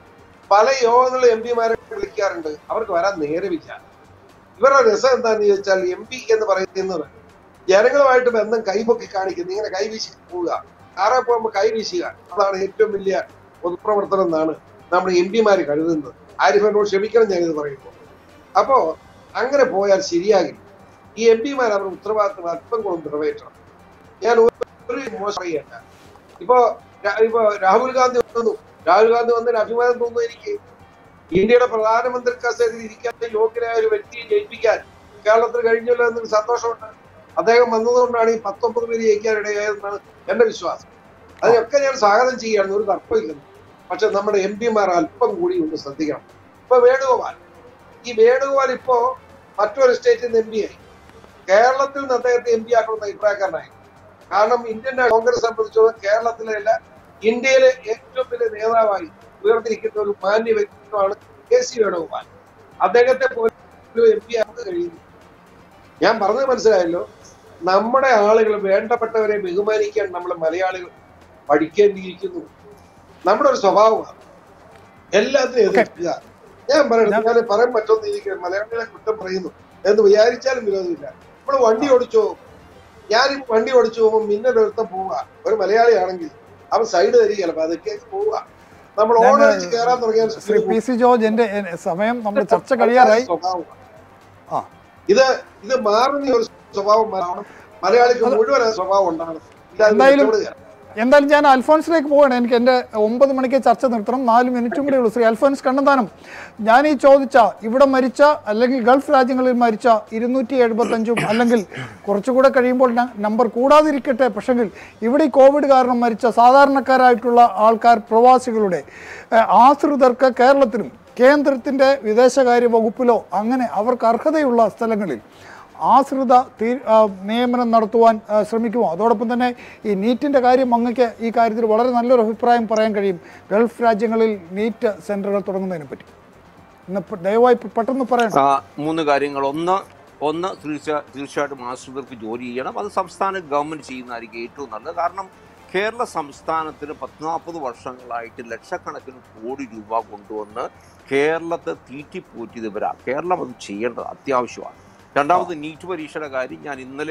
പല യോഗങ്ങളിൽ എം പിമാരെ വിളിക്കാറുണ്ട് അവർക്ക് വരാൻ നേരമില്ല ഇവരുടെ രസം എന്താന്ന് ചോദിച്ചാൽ എം പി എന്ന് പറയുന്നത് ജനങ്ങളുമായിട്ട് ബന്ധം കൈപൊക്കി കാണിക്കുന്നത് ഇങ്ങനെ കൈവീശി പോവുക കാറെ പോകുമ്പോൾ കൈവീശുക അതാണ് ഏറ്റവും വലിയ പൊതുപ്രവർത്തനം എന്നാണ് നമ്മുടെ എം പിമാര് കരുതുന്നത് ആരിഫനോട് ക്ഷമിക്കണം ഞാനിത് പറയുമ്പോൾ അപ്പോ അങ്ങനെ പോയാൽ ശരിയാകില്ല ഈ എം പിമാർ അവരുടെ ഉത്തരവാദിത്തം അല്പം കൂടെ നിറവേറ്റണം ഞാൻ ഒരു ഒരു മോശം പറയല്ല ഇപ്പോ രാ- ഇപ്പോ രാഹുൽ ഗാന്ധി വന്നു രാഹുൽ ഗാന്ധി വന്നതിന് അഭിമാനം തോന്നുന്നു എനിക്ക് ഇന്ത്യയുടെ പ്രധാനമന്ത്രി കസേരയിൽ ഇരിക്കാൻ യോഗ്യനായ ഒരു വ്യക്തിയെ ജയിപ്പിക്കാൻ കേരളത്തിൽ കഴിഞ്ഞല്ലോ എന്നൊരു സന്തോഷമുണ്ട് അദ്ദേഹം വന്നതുകൊണ്ടാണ് ഈ പത്തൊമ്പത് പേര് ജയിക്കാൻ ഇടയായതെന്നാണ് എന്റെ വിശ്വാസം അതിനൊക്കെ ഞാൻ സ്വാഗതം ചെയ്യുകയാണ് ഒരു തർക്കമില്ലെന്ന് പക്ഷെ നമ്മുടെ എം പിമാർ അല്പം കൂടി ഒന്ന് ശ്രദ്ധിക്കണം ഇപ്പൊ വേണുഗോപാൽ ഈ വേണുഗോപാൽ ഇപ്പോ മറ്റൊരു സ്റ്റേറ്റിൽ നിന്ന് എം പി ആയി കേരളത്തിൽ നിന്ന് അദ്ദേഹത്തെ എം പി ആക്കണമെന്ന അഭിപ്രായക്കാരനായി കാരണം ഇന്ത്യൻ കോൺഗ്രസ് സംബന്ധിച്ചോളം കേരളത്തിലെ അല്ല ഇന്ത്യയിലെ ഏറ്റവും വലിയ നേതാവായി ഉയർന്നിരിക്കുന്ന ഒരു മാന്യ വ്യക്തിത്വമാണ് കെ സി വേണുഗോപാൽ അദ്ദേഹത്തെ പോലും എം പി ആക്കാൻ കഴിയുന്നു ഞാൻ പറഞ്ഞത് മനസ്സിലായല്ലോ നമ്മുടെ ആളുകൾ വേണ്ടപ്പെട്ടവരെ ബഹുമാനിക്കാൻ നമ്മൾ മലയാളികൾ പഠിക്കേണ്ടിയിരിക്കുന്നു നമ്മുടെ ഒരു സ്വഭാവമാണ് എല്ലാത്തിനും എതിർക്കുക ഞാൻ പറയണത് ഞാൻ പറയാൻ പറ്റുമെന്ന് എനിക്ക് മലയാളികളെ കുറ്റം പറയുന്നു എന്ന് വിചാരിച്ചാലും വിരോധമില്ല നമ്മൾ വണ്ടി ഓടിച്ചു പോകും ഞാൻ ഈ വണ്ടി ഓടിച്ചു പോകുമ്പോൾ മിന്നലൊരുത്തം പോവുക ഒരു മലയാളിയാണെങ്കിൽ അവൻ സൈഡ് തരികയല്ല അതൊക്കെ പോവുക നമ്മൾ ഞാൻ, ഓണടിച്ച് കയറാൻ തുടങ്ങിയാൽ ശ്രീ പി സി ജോർജ് എൻ്റെ എ- സമയം നമ്മുടെ ചർച്ച കഴിയാറായി സ്വഭാവമാണ്. ആ. ഇത് ഇത് മാറുന്ന ഒരു സ്വഭാവം മാറണം മലയാളിക്ക് മുഴുവൻ ആ സ്വഭാവം ഉണ്ടാകണം ഇല്ലാതെ എന്തായാലും രക്ഷപ്പെടുകയില്ല. എന്തായാലും ഞാൻ അൽഫോൻസിലേക്ക് പോവാണ് എനിക്ക് എൻ്റെ ഒമ്പത് മണിക്ക് ചർച്ച നിർത്തണം നാല് മിനിറ്റും കൂടെ ഉള്ളൂ ശ്രീ അൽഫോൻസ് കണ്ണന്താനം ഞാൻ ഈ ചോദിച്ച ഇവിടെ മരിച്ച അല്ലെങ്കിൽ ഗൾഫ് രാജ്യങ്ങളിൽ മരിച്ച ഇരുന്നൂറ്റി എഴുപത്തഞ്ചും അല്ലെങ്കിൽ കുറച്ചുകൂടെ കഴിയുമ്പോൾ ന- നമ്പർ കൂടാതിരിക്കട്ടെ പക്ഷെങ്കിൽ ഇവിടെ ഈ കോവിഡ് കാരണം മരിച്ച സാധാരണക്കാരായിട്ടുള്ള ആൾക്കാർ പ്രവാസികളുടെ ഏഹ്, ആശ്രിതർക്ക് കേരളത്തിലും കേന്ദ്രത്തിൻ്റെ വിദേശകാര്യ വകുപ്പിലോ അങ്ങനെ അവർക്ക് അർഹതയുള്ള സ്ഥലങ്ങളിൽ ആശ്രിത തീ ആ, നിയമനം നടത്തുവാൻ ആ, ശ്രമിക്കുമോ അതോടൊപ്പം തന്നെ ഈ നീറ്റിൻ്റെ കാര്യം അങ്ങക്ക് ഈ കാര്യത്തിൽ വളരെ നല്ലൊരു അഭിപ്രായം പറയാൻ കഴിയും ഗൾഫ് രാജ്യങ്ങളിൽ നീറ്റ് സെൻ്ററുകൾ തുടങ്ങുന്നതിനെ പറ്റി ഇന്ന് പെ- ദയവായി പെ- പെട്ടെന്ന് പറയണം ആ, മൂന്ന് കാര്യങ്ങൾ ഒന്ന് ഒന്ന് തീർച്ച തീർച്ചയായിട്ടും ആശ്രിതർക്ക് ജോലി ചെയ്യണം അത് സംസ്ഥാന ഗവൺമെന്റ് ചെയ്യുന്നതായിരിക്കും ഏറ്റവും നല്ലത് കാരണം കേരള സംസ്ഥാനത്തിന് പത്ത് നാൽപ്പത് വർഷങ്ങളായിട്ട് ലക്ഷക്കണക്കിന് കോടി രൂപ കൊണ്ടുവന്ന് കേരളത്തെ തീറ്റിപ്പോറ്റിയത് ഇവരാ കേരളം അത് ചെയ്യേണ്ടത് അത്യാവശ്യമാണ് രണ്ടാമത് നീറ്റ് പരീക്ഷയുടെ കാര്യം ഞാൻ ഇന്നലെയും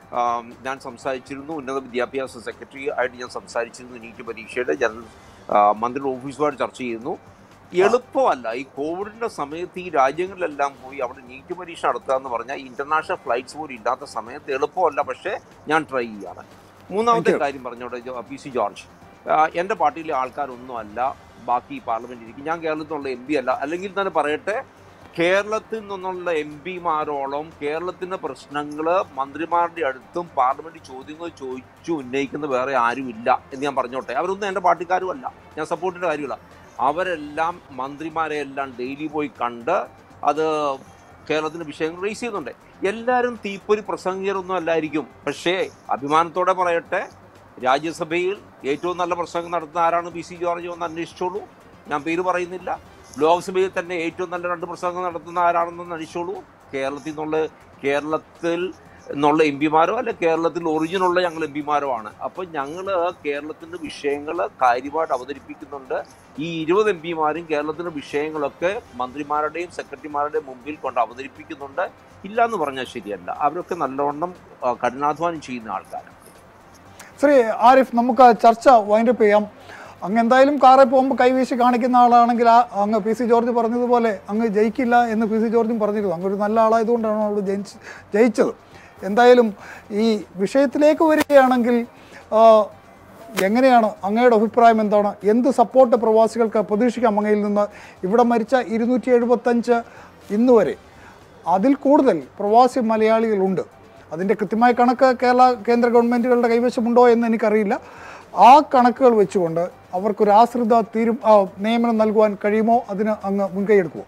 ആം, ഞാൻ സംസാരിച്ചിരുന്നു ഉന്നത വിദ്യാഭ്യാസ സെക്രട്ടറി ആയിട്ട് ഞാൻ സംസാരിച്ചിരുന്നു നീറ്റ് പരീക്ഷയുടെ ജനറൽ ആ, മന്ത്രിയുടെ ഓഫീസുമായിട്ട് ചർച്ച ചെയ്യുന്നു എളുപ്പമല്ല ഈ കോവിഡിന്റെ സമയത്ത് ഈ രാജ്യങ്ങളിലെല്ലാം പോയി അവിടെ നീറ്റ് പരീക്ഷ നടത്തുക എന്ന് പറഞ്ഞാൽ ഇന്റർനാഷണൽ ഫ്ലൈറ്റ്സ് പോലും ഇല്ലാത്ത സമയത്ത് എളുപ്പമല്ല പക്ഷേ ഞാൻ ട്രൈ ചെയ്യാണ് മൂന്നാമത്തെ Thank you. കാര്യം പറഞ്ഞോട്ടെ ജോ- പി സി ജോർജ് ആ, എൻ്റെ പാർട്ടിയിലെ ആൾക്കാരൊന്നും അല്ല ബാക്കി പാർലമെന്റിൽ ഇരിക്കും ഞാൻ കേരളത്തിൽ നിന്നുള്ള എം പി അല്ല അല്ലെങ്കിൽ തന്നെ പറയട്ടെ കേരളത്തിൽ നിന്നുള്ള എം പിമാരോളം കേരളത്തിന്റെ പ്രശ്നങ്ങൾ മന്ത്രിമാരുടെ അടുത്തും പാർലമെന്റ് ചോദ്യങ്ങൾ ചോദിച്ചു ഉന്നയിക്കുന്ന വേറെ ആരുമില്ല എന്ന് ഞാൻ പറഞ്ഞോട്ടെ അവരൊന്നും എൻ്റെ പാർട്ടിക്കാരും അല്ല ഞാൻ സപ്പോർട്ടിൻ്റെ കാര്യമില്ല അവരെല്ലാം മന്ത്രിമാരെ എല്ലാം ഡെയിലി പോയി കണ്ട് അത് കേരളത്തിന്റെ വിഷയങ്ങൾ റേസ് ചെയ്യുന്നുണ്ട് എല്ലാവരും തീപ്പൊരി പ്രസംഗികരൊന്നും അല്ലായിരിക്കും പക്ഷേ അഭിമാനത്തോടെ പറയട്ടെ രാജ്യസഭയിൽ ഏറ്റവും നല്ല പ്രസംഗം നടത്തുന്ന ആരാണ് പി സി ജോർജ് എന്ന് അന്വേഷിച്ചോളൂ ഞാൻ പേര് പറയുന്നില്ല ലോക്സഭയിൽ തന്നെ ഏറ്റവും നല്ല രണ്ട് പ്രസംഗം നടത്തുന്ന ആരാണെന്ന് അന്വേഷിച്ചോളൂ കേരളത്തിൽ നിന്നുള്ള കേരളത്തിൽ നിന്നുള്ള എം പിമാരോ അല്ലെ കേരളത്തിൽ ഒറിജിനുള്ള ഞങ്ങൾ എം പിമാരോ ആണ് അപ്പോൾ ഞങ്ങൾ കേരളത്തിൻ്റെ വിഷയങ്ങൾ കാര്യമായിട്ട് അവതരിപ്പിക്കുന്നുണ്ട് ഈ ഇരുപത് എം പിമാരും കേരളത്തിൻ്റെ വിഷയങ്ങളൊക്കെ മന്ത്രിമാരുടെയും സെക്രട്ടറിമാരുടെയും മുമ്പിൽ കൊണ്ട് അവതരിപ്പിക്കുന്നുണ്ട് ഇല്ല എന്ന് പറഞ്ഞാൽ ശരിയല്ല അവരൊക്കെ നല്ലവണ്ണം ആ, കഠിനാധ്വാനം ചെയ്യുന്ന ആൾക്കാരാണ് ശ്രീ ആരിഫ് നമുക്ക് ആ ചർച്ച വൈൻഡപ്പ് ചെയ്യാം അങ്ങ് എന്തായാലും കാറിൽ പോകുമ്പോൾ കൈവീശി കാണിക്കുന്ന ആളാണെങ്കിൽ ആ അങ്ങ് പി സി ജോർജ് പറഞ്ഞതുപോലെ അങ്ങ് ജയിക്കില്ല എന്ന് പി സി ജോർജും പറഞ്ഞിരുന്നു അങ്ങ് ഒരു നല്ല ആളായതുകൊണ്ടാണ് അവിടെ ജയിച്ച് ജയിച്ചത് എന്തായാലും ഈ വിഷയത്തിലേക്ക് വരികയാണെങ്കിൽ ആ, എങ്ങനെയാണ് അങ്ങയുടെ അഭിപ്രായം എന്താണ് എന്ത് സപ്പോർട്ട് പ്രവാസികൾക്ക് പ്രതീക്ഷിക്കാം അങ്ങയിൽ നിന്ന് ഇവിടെ മരിച്ച ഇരുന്നൂറ്റി എഴുപത്തഞ്ച് ഇന്ന് വരെ അതിൽ കൂടുതൽ പ്രവാസി മലയാളികളുണ്ട് അതിൻ്റെ കൃത്യമായ കണക്ക് കേരള കേന്ദ്ര ഗവൺമെൻറ്റുകളുടെ കൈവശമുണ്ടോ എന്ന് എനിക്കറിയില്ല ആ കണക്കുകൾ വെച്ചുകൊണ്ട് അവർക്കൊരു ആശ്രിത തീരു ആ, നിയമനം നൽകുവാൻ കഴിയുമോ അതിന് അങ്ങ് മുൻകൈയെടുക്കുമോ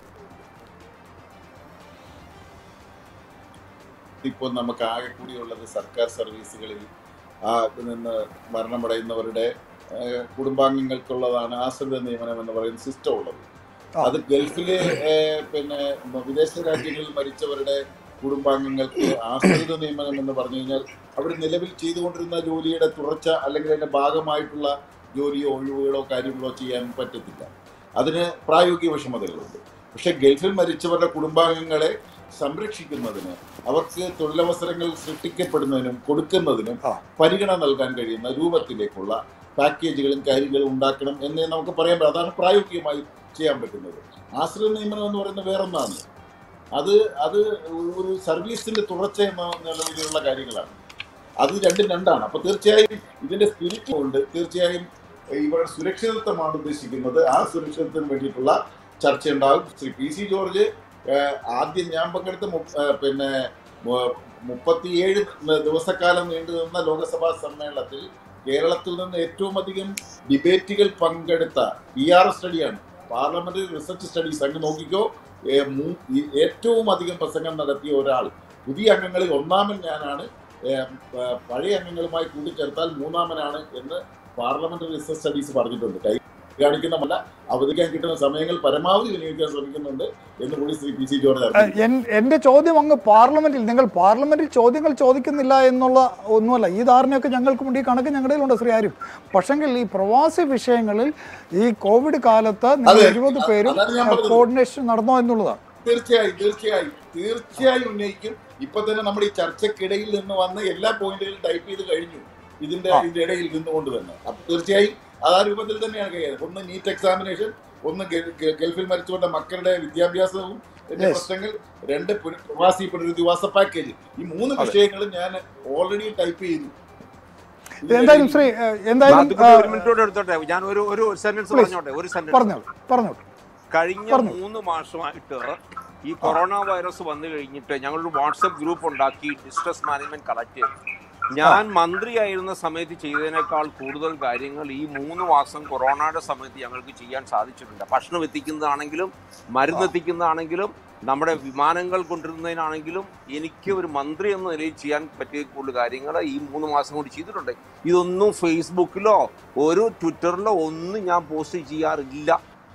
ഇപ്പോൾ നമുക്ക് ആകെ കൂടിയുള്ളത് സർക്കാർ സർവീസുകളിൽ ആ നിന്ന് മരണമടയുന്നവരുടെ ആ, കുടുംബാംഗങ്ങൾക്കുള്ളതാണ് ആശ്രിത നിയമനം എന്ന് പറയുന്ന സിസ്റ്റം ഉള്ളത് ആ. അത് ഗൾഫിലെ ഏ, പിന്നെ വിദേശ രാജ്യങ്ങളിൽ മരിച്ചവരുടെ കുടുംബാംഗങ്ങൾക്ക് ആശ്രിത നിയമനം എന്ന് പറഞ്ഞു കഴിഞ്ഞാൽ അവർ നിലവിൽ ചെയ്തുകൊണ്ടിരുന്ന ജോലിയുടെ തുടർച്ച അല്ലെങ്കിൽ അതിന്റെ ഭാഗമായിട്ടുള്ള ജോലിയോ ഒഴിവുകളോ കാര്യങ്ങളോ ചെയ്യാൻ പറ്റത്തില്ല അതിന് പ്രായോഗിക വിഷമതകളുണ്ട് പക്ഷെ ഗൾഫിൽ മരിച്ചവരുടെ കുടുംബാംഗങ്ങളെ സംരക്ഷിക്കുന്നതിന് അവർക്ക് തൊഴിലവസരങ്ങൾ സൃഷ്ടിക്കപ്പെടുന്നതിനും കൊടുക്കുന്നതിനും ആ. പരിഗണന നൽകാൻ കഴിയുന്ന രൂപത്തിലേക്കുള്ള പാക്കേജുകളും കാര്യങ്ങളും ഉണ്ടാക്കണം എന്നേ നമുക്ക് പറയാൻ പറ്റും അതാണ് പ്രായോഗികമായി ചെയ്യാൻ പറ്റുന്നത് ആശ്രയ നിയമനം എന്ന് പറയുന്നത് വേറൊന്നാണ് അത് അത് ഒരു സർവീസിന്റെ തുടർച്ച എന്ന നിലവിലുള്ള കാര്യങ്ങളാണ് അത് രണ്ടും രണ്ടാണ് അപ്പൊ തീർച്ചയായും ഇതിന്റെ സ്പിരിറ്റ് കൊണ്ട് തീർച്ചയായും ഇവരുടെ സുരക്ഷിതത്വമാണ് ഉദ്ദേശിക്കുന്നത് ആ സുരക്ഷിതത്വത്തിന് വേണ്ടിയിട്ടുള്ള ചർച്ച ഉണ്ടാകും ശ്രീ പി സി ജോർജ് ഏഹ്, ആദ്യം ഞാൻ പങ്കെടുത്ത മു- ഏഹ്, പിന്നെ മു- മുപ്പത്തിയേഴ് ദിവസക്കാലം നീണ്ടു നിന്ന ലോകസഭാ സമ്മേളനത്തിൽ കേരളത്തിൽ നിന്ന് ഏറ്റവും അധികം ഡിബേറ്റുകൾ പങ്കെടുത്ത പി ആർ സ്റ്റഡിയാണ് പാർലമെന്ററി റിസർച്ച് സ്റ്റഡീസ് അങ്ങ് നോക്കിക്കോ ഏ, മൂ- ഈ ഏറ്റവും അധികം പ്രസംഗം നടത്തിയ ഒരാൾ പുതിയ അംഗങ്ങളിൽ ഒന്നാമൻ ഞാനാണ് ഏ, പ- പഴയ അംഗങ്ങളുമായി കൂട്ടിച്ചേർത്താൽ മൂന്നാമനാണ് എന്ന് പാർലമെന്ററി റിസർച്ച് സ്റ്റഡീസ് പറഞ്ഞിട്ടുണ്ട് കൈ കാണിക്കുന്നതല്ല അവതരിക്കാൻ കിട്ടുന്ന സമയങ്ങൾ പരമാവധി വിനിയോഗിക്കാൻ ശ്രമിക്കുന്നുണ്ട് എന്ന് കൂടി ശ്രീ പി സി ജോർജ് ഏഹ്, അറിയിച്ചു എൻ- എൻ്റെ ചോദ്യം അങ്ങ് പാർലമെന്റിൽ നിങ്ങൾ പാർലമെന്റിൽ ചോദ്യങ്ങൾ ചോദിക്കുന്നില്ല എന്നുള്ള ഒന്നുമല്ല ഈ ധാരണയൊക്കെ ഞങ്ങൾക്കുമുണ്ട് ഈ കണക്ക് ഞങ്ങളുടെ ഉണ്ട് ശ്രീ ആരും പക്ഷെങ്കിൽ ഈ പ്രവാസി വിഷയങ്ങളിൽ ഈ കോവിഡ് കാലത്ത് നിങ്ങൾ അതെ, ഇരുപത് പേരും അതാണ് ഞാൻ പറഞ്ഞത്. കോർഡിനേഷൻ നടന്നോ എന്നുള്ളതാണ് തീർച്ചയായും തീർച്ചയായും തീർച്ചയായും ഉന്നയിക്കും ഇപ്പൊ തന്നെ നമ്മുടെ ഈ ചർച്ചക്കിടയിൽ നിന്ന് വന്ന എല്ലാ പോയിന്റുകളും ടൈപ്പ് ചെയ്ത് കഴിഞ്ഞു ഇതിന്റെ ആ. ഇതിന്റെ ഇടയിൽ നിന്നുകൊണ്ട് തന്നെ അപ്പൊ തീർച്ചയായും അത് ആ രൂപത്തിൽ തന്നെയാണ് കൈകാര്യം ഒന്ന് നീറ്റ് എക്സാമിനേഷൻ ഒന്ന് ഗൾ- ഗൾ- ഗൾഫിൽ മരിച്ചുകൊണ്ട മക്കളുടെ വിദ്യാഭ്യാസവും ഇതിന്റെ Yes. പ്രശ്നങ്ങൾ രണ്ട് പുന- പ്രവാസി പുനരധിവാസ പാക്കേജ് ഈ മൂന്ന് അതെ. വിഷയങ്ങളും ഞാൻ ഓൾറെഡി ടൈപ്പ് ചെയ്തു എന്തായാലും ശ്രീ ഏഹ്, എന്തായാലും മാത്തുക്കുട്ടി ആ, ഒരു മിനിറ്റോടെ എടുത്തോട്ടെ ഞാൻ ഒരു ഒരു സെന്റൻസ് Please. പറഞ്ഞോട്ടെ ഒരു സെന്റൻസ് പറഞ്ഞോളൂ പറഞ്ഞോളൂ കഴിഞ്ഞ പറഞ്ഞു. മൂന്ന് മാസമായിട്ട് ഈ കൊറോണ വൈറസ് വന്നു കഴിഞ്ഞിട്ട് ഞങ്ങളൊരു വാട്സപ്പ് ഗ്രൂപ്പ് ഉണ്ടാക്കി ഡിസ്ട്രസ് മാനേജ്മെന്റ് കളക്ട് ചെയ്തു ഞാൻ മന്ത്രിയായിരുന്ന സമയത്ത് ചെയ്തതിനേക്കാൾ കൂടുതൽ കാര്യങ്ങൾ ഈ മൂന്ന് മാസം കൊറോണയുടെ സമയത്ത് ഞങ്ങൾക്ക് ചെയ്യാൻ സാധിച്ചിട്ടുണ്ട് ഭക്ഷണം എത്തിക്കുന്നതാണെങ്കിലും മരുന്ന് എത്തിക്കുന്നതാണെങ്കിലും നമ്മുടെ വിമാനങ്ങൾ കൊണ്ടുവരുന്നതിനാണെങ്കിലും എനിക്ക് ഒരു മന്ത്രി എന്ന നിലയിൽ ചെയ്യാൻ പറ്റിയ കൂടുതൽ കാര്യങ്ങൾ ഈ മൂന്ന് മാസം കൊണ്ട് ചെയ്തിട്ടുണ്ട് ഇതൊന്നും ഫേസ്ബുക്കിലോ ഒരു ട്വിറ്ററിലോ ഒന്നും ഞാൻ പോസ്റ്റ് ചെയ്യാറില്ല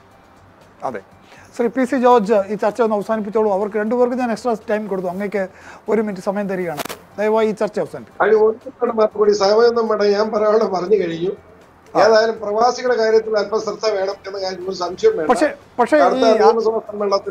അതെ ശ്രീ പി സി ജോർജ് ഈ ചർച്ച ഒന്ന് അവസാനിപ്പിച്ചോളൂ അവർക്ക് രണ്ടുപേർക്ക് ഞാൻ എക്സ്ട്രാ ടൈം കൊടുത്തു അങ്ങേക്ക് ഒരു മിനിറ്റ് സമയം തരികയാണ് ദയവായി ഈ ചർച്ച അവസാനിപ്പിക്കും അതിന് ഒന്നിനോട് മറുപടി സമയമൊന്നും വേണ്ട ഞാൻ പറയാനുള്ള പറഞ്ഞു കഴിഞ്ഞു ഏതായാലും പ്രവാസികളുടെ കാര്യത്തിൽ അല്പം ശ്രദ്ധ വേണം എന്ന കാര്യം ഒരു സംശയം വേണ്ട പക്ഷേ പക്ഷേ ഈ അടുത്ത നിയമസഭാ സമ്മേളനത്തിൽ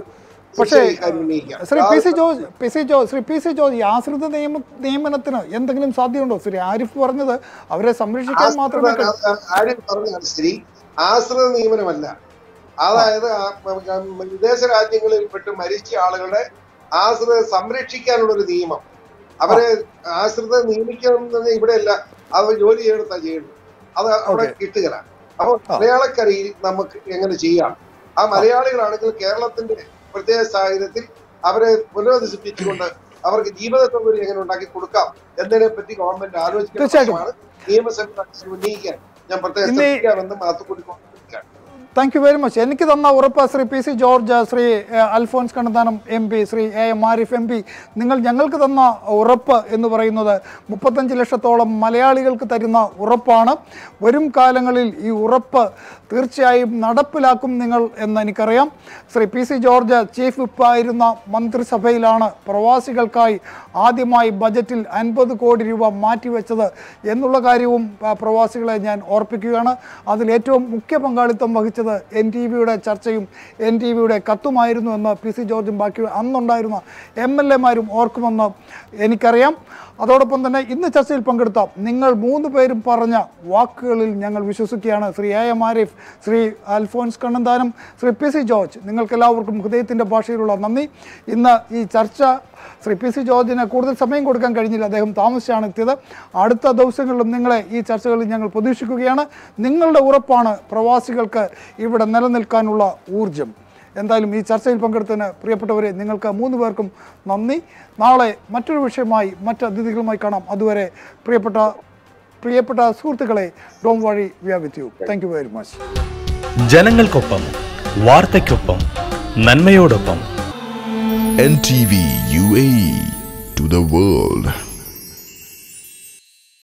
പക്ഷേ തീർച്ചയായും ഈ കാര്യം ഉന്നയിക്കാം. Shri P C George P C George Shri P C George ഈ ആശ്രിത നിയമ നിയമനത്തിന് എന്തെങ്കിലും സാധ്യതയുണ്ടോ ശ്രീ ആരിഫ് പറഞ്ഞത് അവരെ സംരക്ഷിക്കാൻ മാത്രമേ കഴിയൂ. ആശ്രിത- ആരും പറഞ്ഞാൽ ശരി ആശ്രിത നിയമനമല്ല അതായത് ആ, ഉം, വിദേശ രാജ്യങ്ങളിൽ പെട്ട് മരിച്ച ആളുകളുടെ ആശ്രിത സംരക്ഷിക്കാനുള്ള ഒരു നിയമം അവരെ ആശ്രിത നിയമിക്കുന്നത് ഇവിടെ അല്ല അവർ ജോലി ചെയ്തെടുത്താ ചെയ്യുന്നത് അത് അവിടെ Okay. കിട്ടുകയില്ല അപ്പൊ മലയാളക്കരയിൽ നമുക്ക് എങ്ങനെ ചെയ്യാം ആ മലയാളികളാണെങ്കിൽ കേരളത്തിന്റെ പ്രത്യേക സാഹചര്യത്തിൽ അവരെ പുനരധിവസിപ്പിച്ചുകൊണ്ട് അവർക്ക് ജീവിത സൗകര്യം എങ്ങനെ ഉണ്ടാക്കി കൊടുക്കാം എന്നതിനെ പറ്റി ഗവൺമെന്റ് തീർച്ചയായിട്ടും. ആലോചിക്കണം നിയമസഭ ഉന്നയിക്കാൻ ഞാൻ പ്രത്യേകം ഇന്ന് ഈ- ശ്രദ്ധിക്കാമെന്ന് മാത്തുക്കുട്ടി ഓർമ്മിപ്പിക്കുകയാണ്. താങ്ക് യു വെരി മച്ച് എനിക്ക് തന്ന ഉറപ്പ് ശ്രീ പി സി ജോർജ് ശ്രീ ഏഹ്, Alphons Kannanthanam M P Shri A M Arif M P നിങ്ങൾ ഞങ്ങൾക്ക് തന്ന ഉറപ്പ് എന്ന് പറയുന്നത് മുപ്പത്തഞ്ച് ലക്ഷത്തോളം മലയാളികൾക്ക് തരുന്ന ഉറപ്പാണ് വരും കാലങ്ങളിൽ ഈ ഉറപ്പ് തീർച്ചയായും നടപ്പിലാക്കും നിങ്ങൾ എന്ന് എനിക്കറിയാം Shri P C George chief വിപ്പായിരുന്ന മന്ത്രിസഭയിലാണ് പ്രവാസികൾക്കായി ആദ്യമായി ബജറ്റിൽ അൻപത് കോടി രൂപ മാറ്റിവെച്ചത് എന്നുള്ള കാര്യവും ആ, പ്രവാസികളെ ഞാൻ ഓർപ്പിക്കുകയാണ് അതിൽ ഏറ്റവും മുഖ്യ പങ്കാളിത്തം വഹിച്ചത് എൻ ടി വിയുടെ ചർച്ചയും എൻ ടി വിയുടെ കത്തുമായിരുന്നു എന്ന് പി സി ജോർജും ബാക്കി അന്നുണ്ടായിരുന്ന എം എൽ എമാരും ഓർക്കുമെന്ന് എനിക്കറിയാം അതോടൊപ്പം തന്നെ ഇന്ന് ചർച്ചയിൽ പങ്കെടുത്ത നിങ്ങൾ മൂന്ന് പേരും പറഞ്ഞ വാക്കുകളിൽ ഞങ്ങൾ വിശ്വസിക്കുകയാണ് Shri A M Arif Shri Alphons Kannanthanam Shri P C George നിങ്ങൾക്കെല്ലാവർക്കും ഹൃദയത്തിൻ്റെ ഭാഷയിലുള്ള നന്ദി ഇന്ന് ഈ ചർച്ച ശ്രീ പി സി ജോർജിന് കൂടുതൽ സമയം കൊടുക്കാൻ കഴിഞ്ഞില്ല അദ്ദേഹം താമസിച്ചാണ് എത്തിയത് അടുത്ത ദിവസങ്ങളിലും നിങ്ങളെ ഈ ചർച്ചകളിൽ ഞങ്ങൾ പ്രതീക്ഷിക്കുകയാണ് നിങ്ങളുടെ ഉറപ്പാണ് പ്രവാസികൾക്ക് ഇവിടെ നിലനിൽക്കാനുള്ള ഊർജം എന്തായാലും ഈ ചർച്ചയിൽ പങ്കെടുത്തതിന് പ്രിയപ്പെട്ടവരെ നിങ്ങൾക്ക് മൂന്ന് പേർക്കും നന്ദി നാളെ മറ്റൊരു വിഷയമായി മറ്റ് അതിഥികളുമായി കാണാം അതുവരെ പ്രിയപ്പെട്ട പ്രിയപ്പെട്ട സുഹൃത്തുക്കളെ ഡോം വഴി we are with you thank you very much ജനങ്ങൾക്കൊപ്പം വാർത്തയ്ക്കൊപ്പം നന്മയോടൊപ്പം NTV UAE to the world.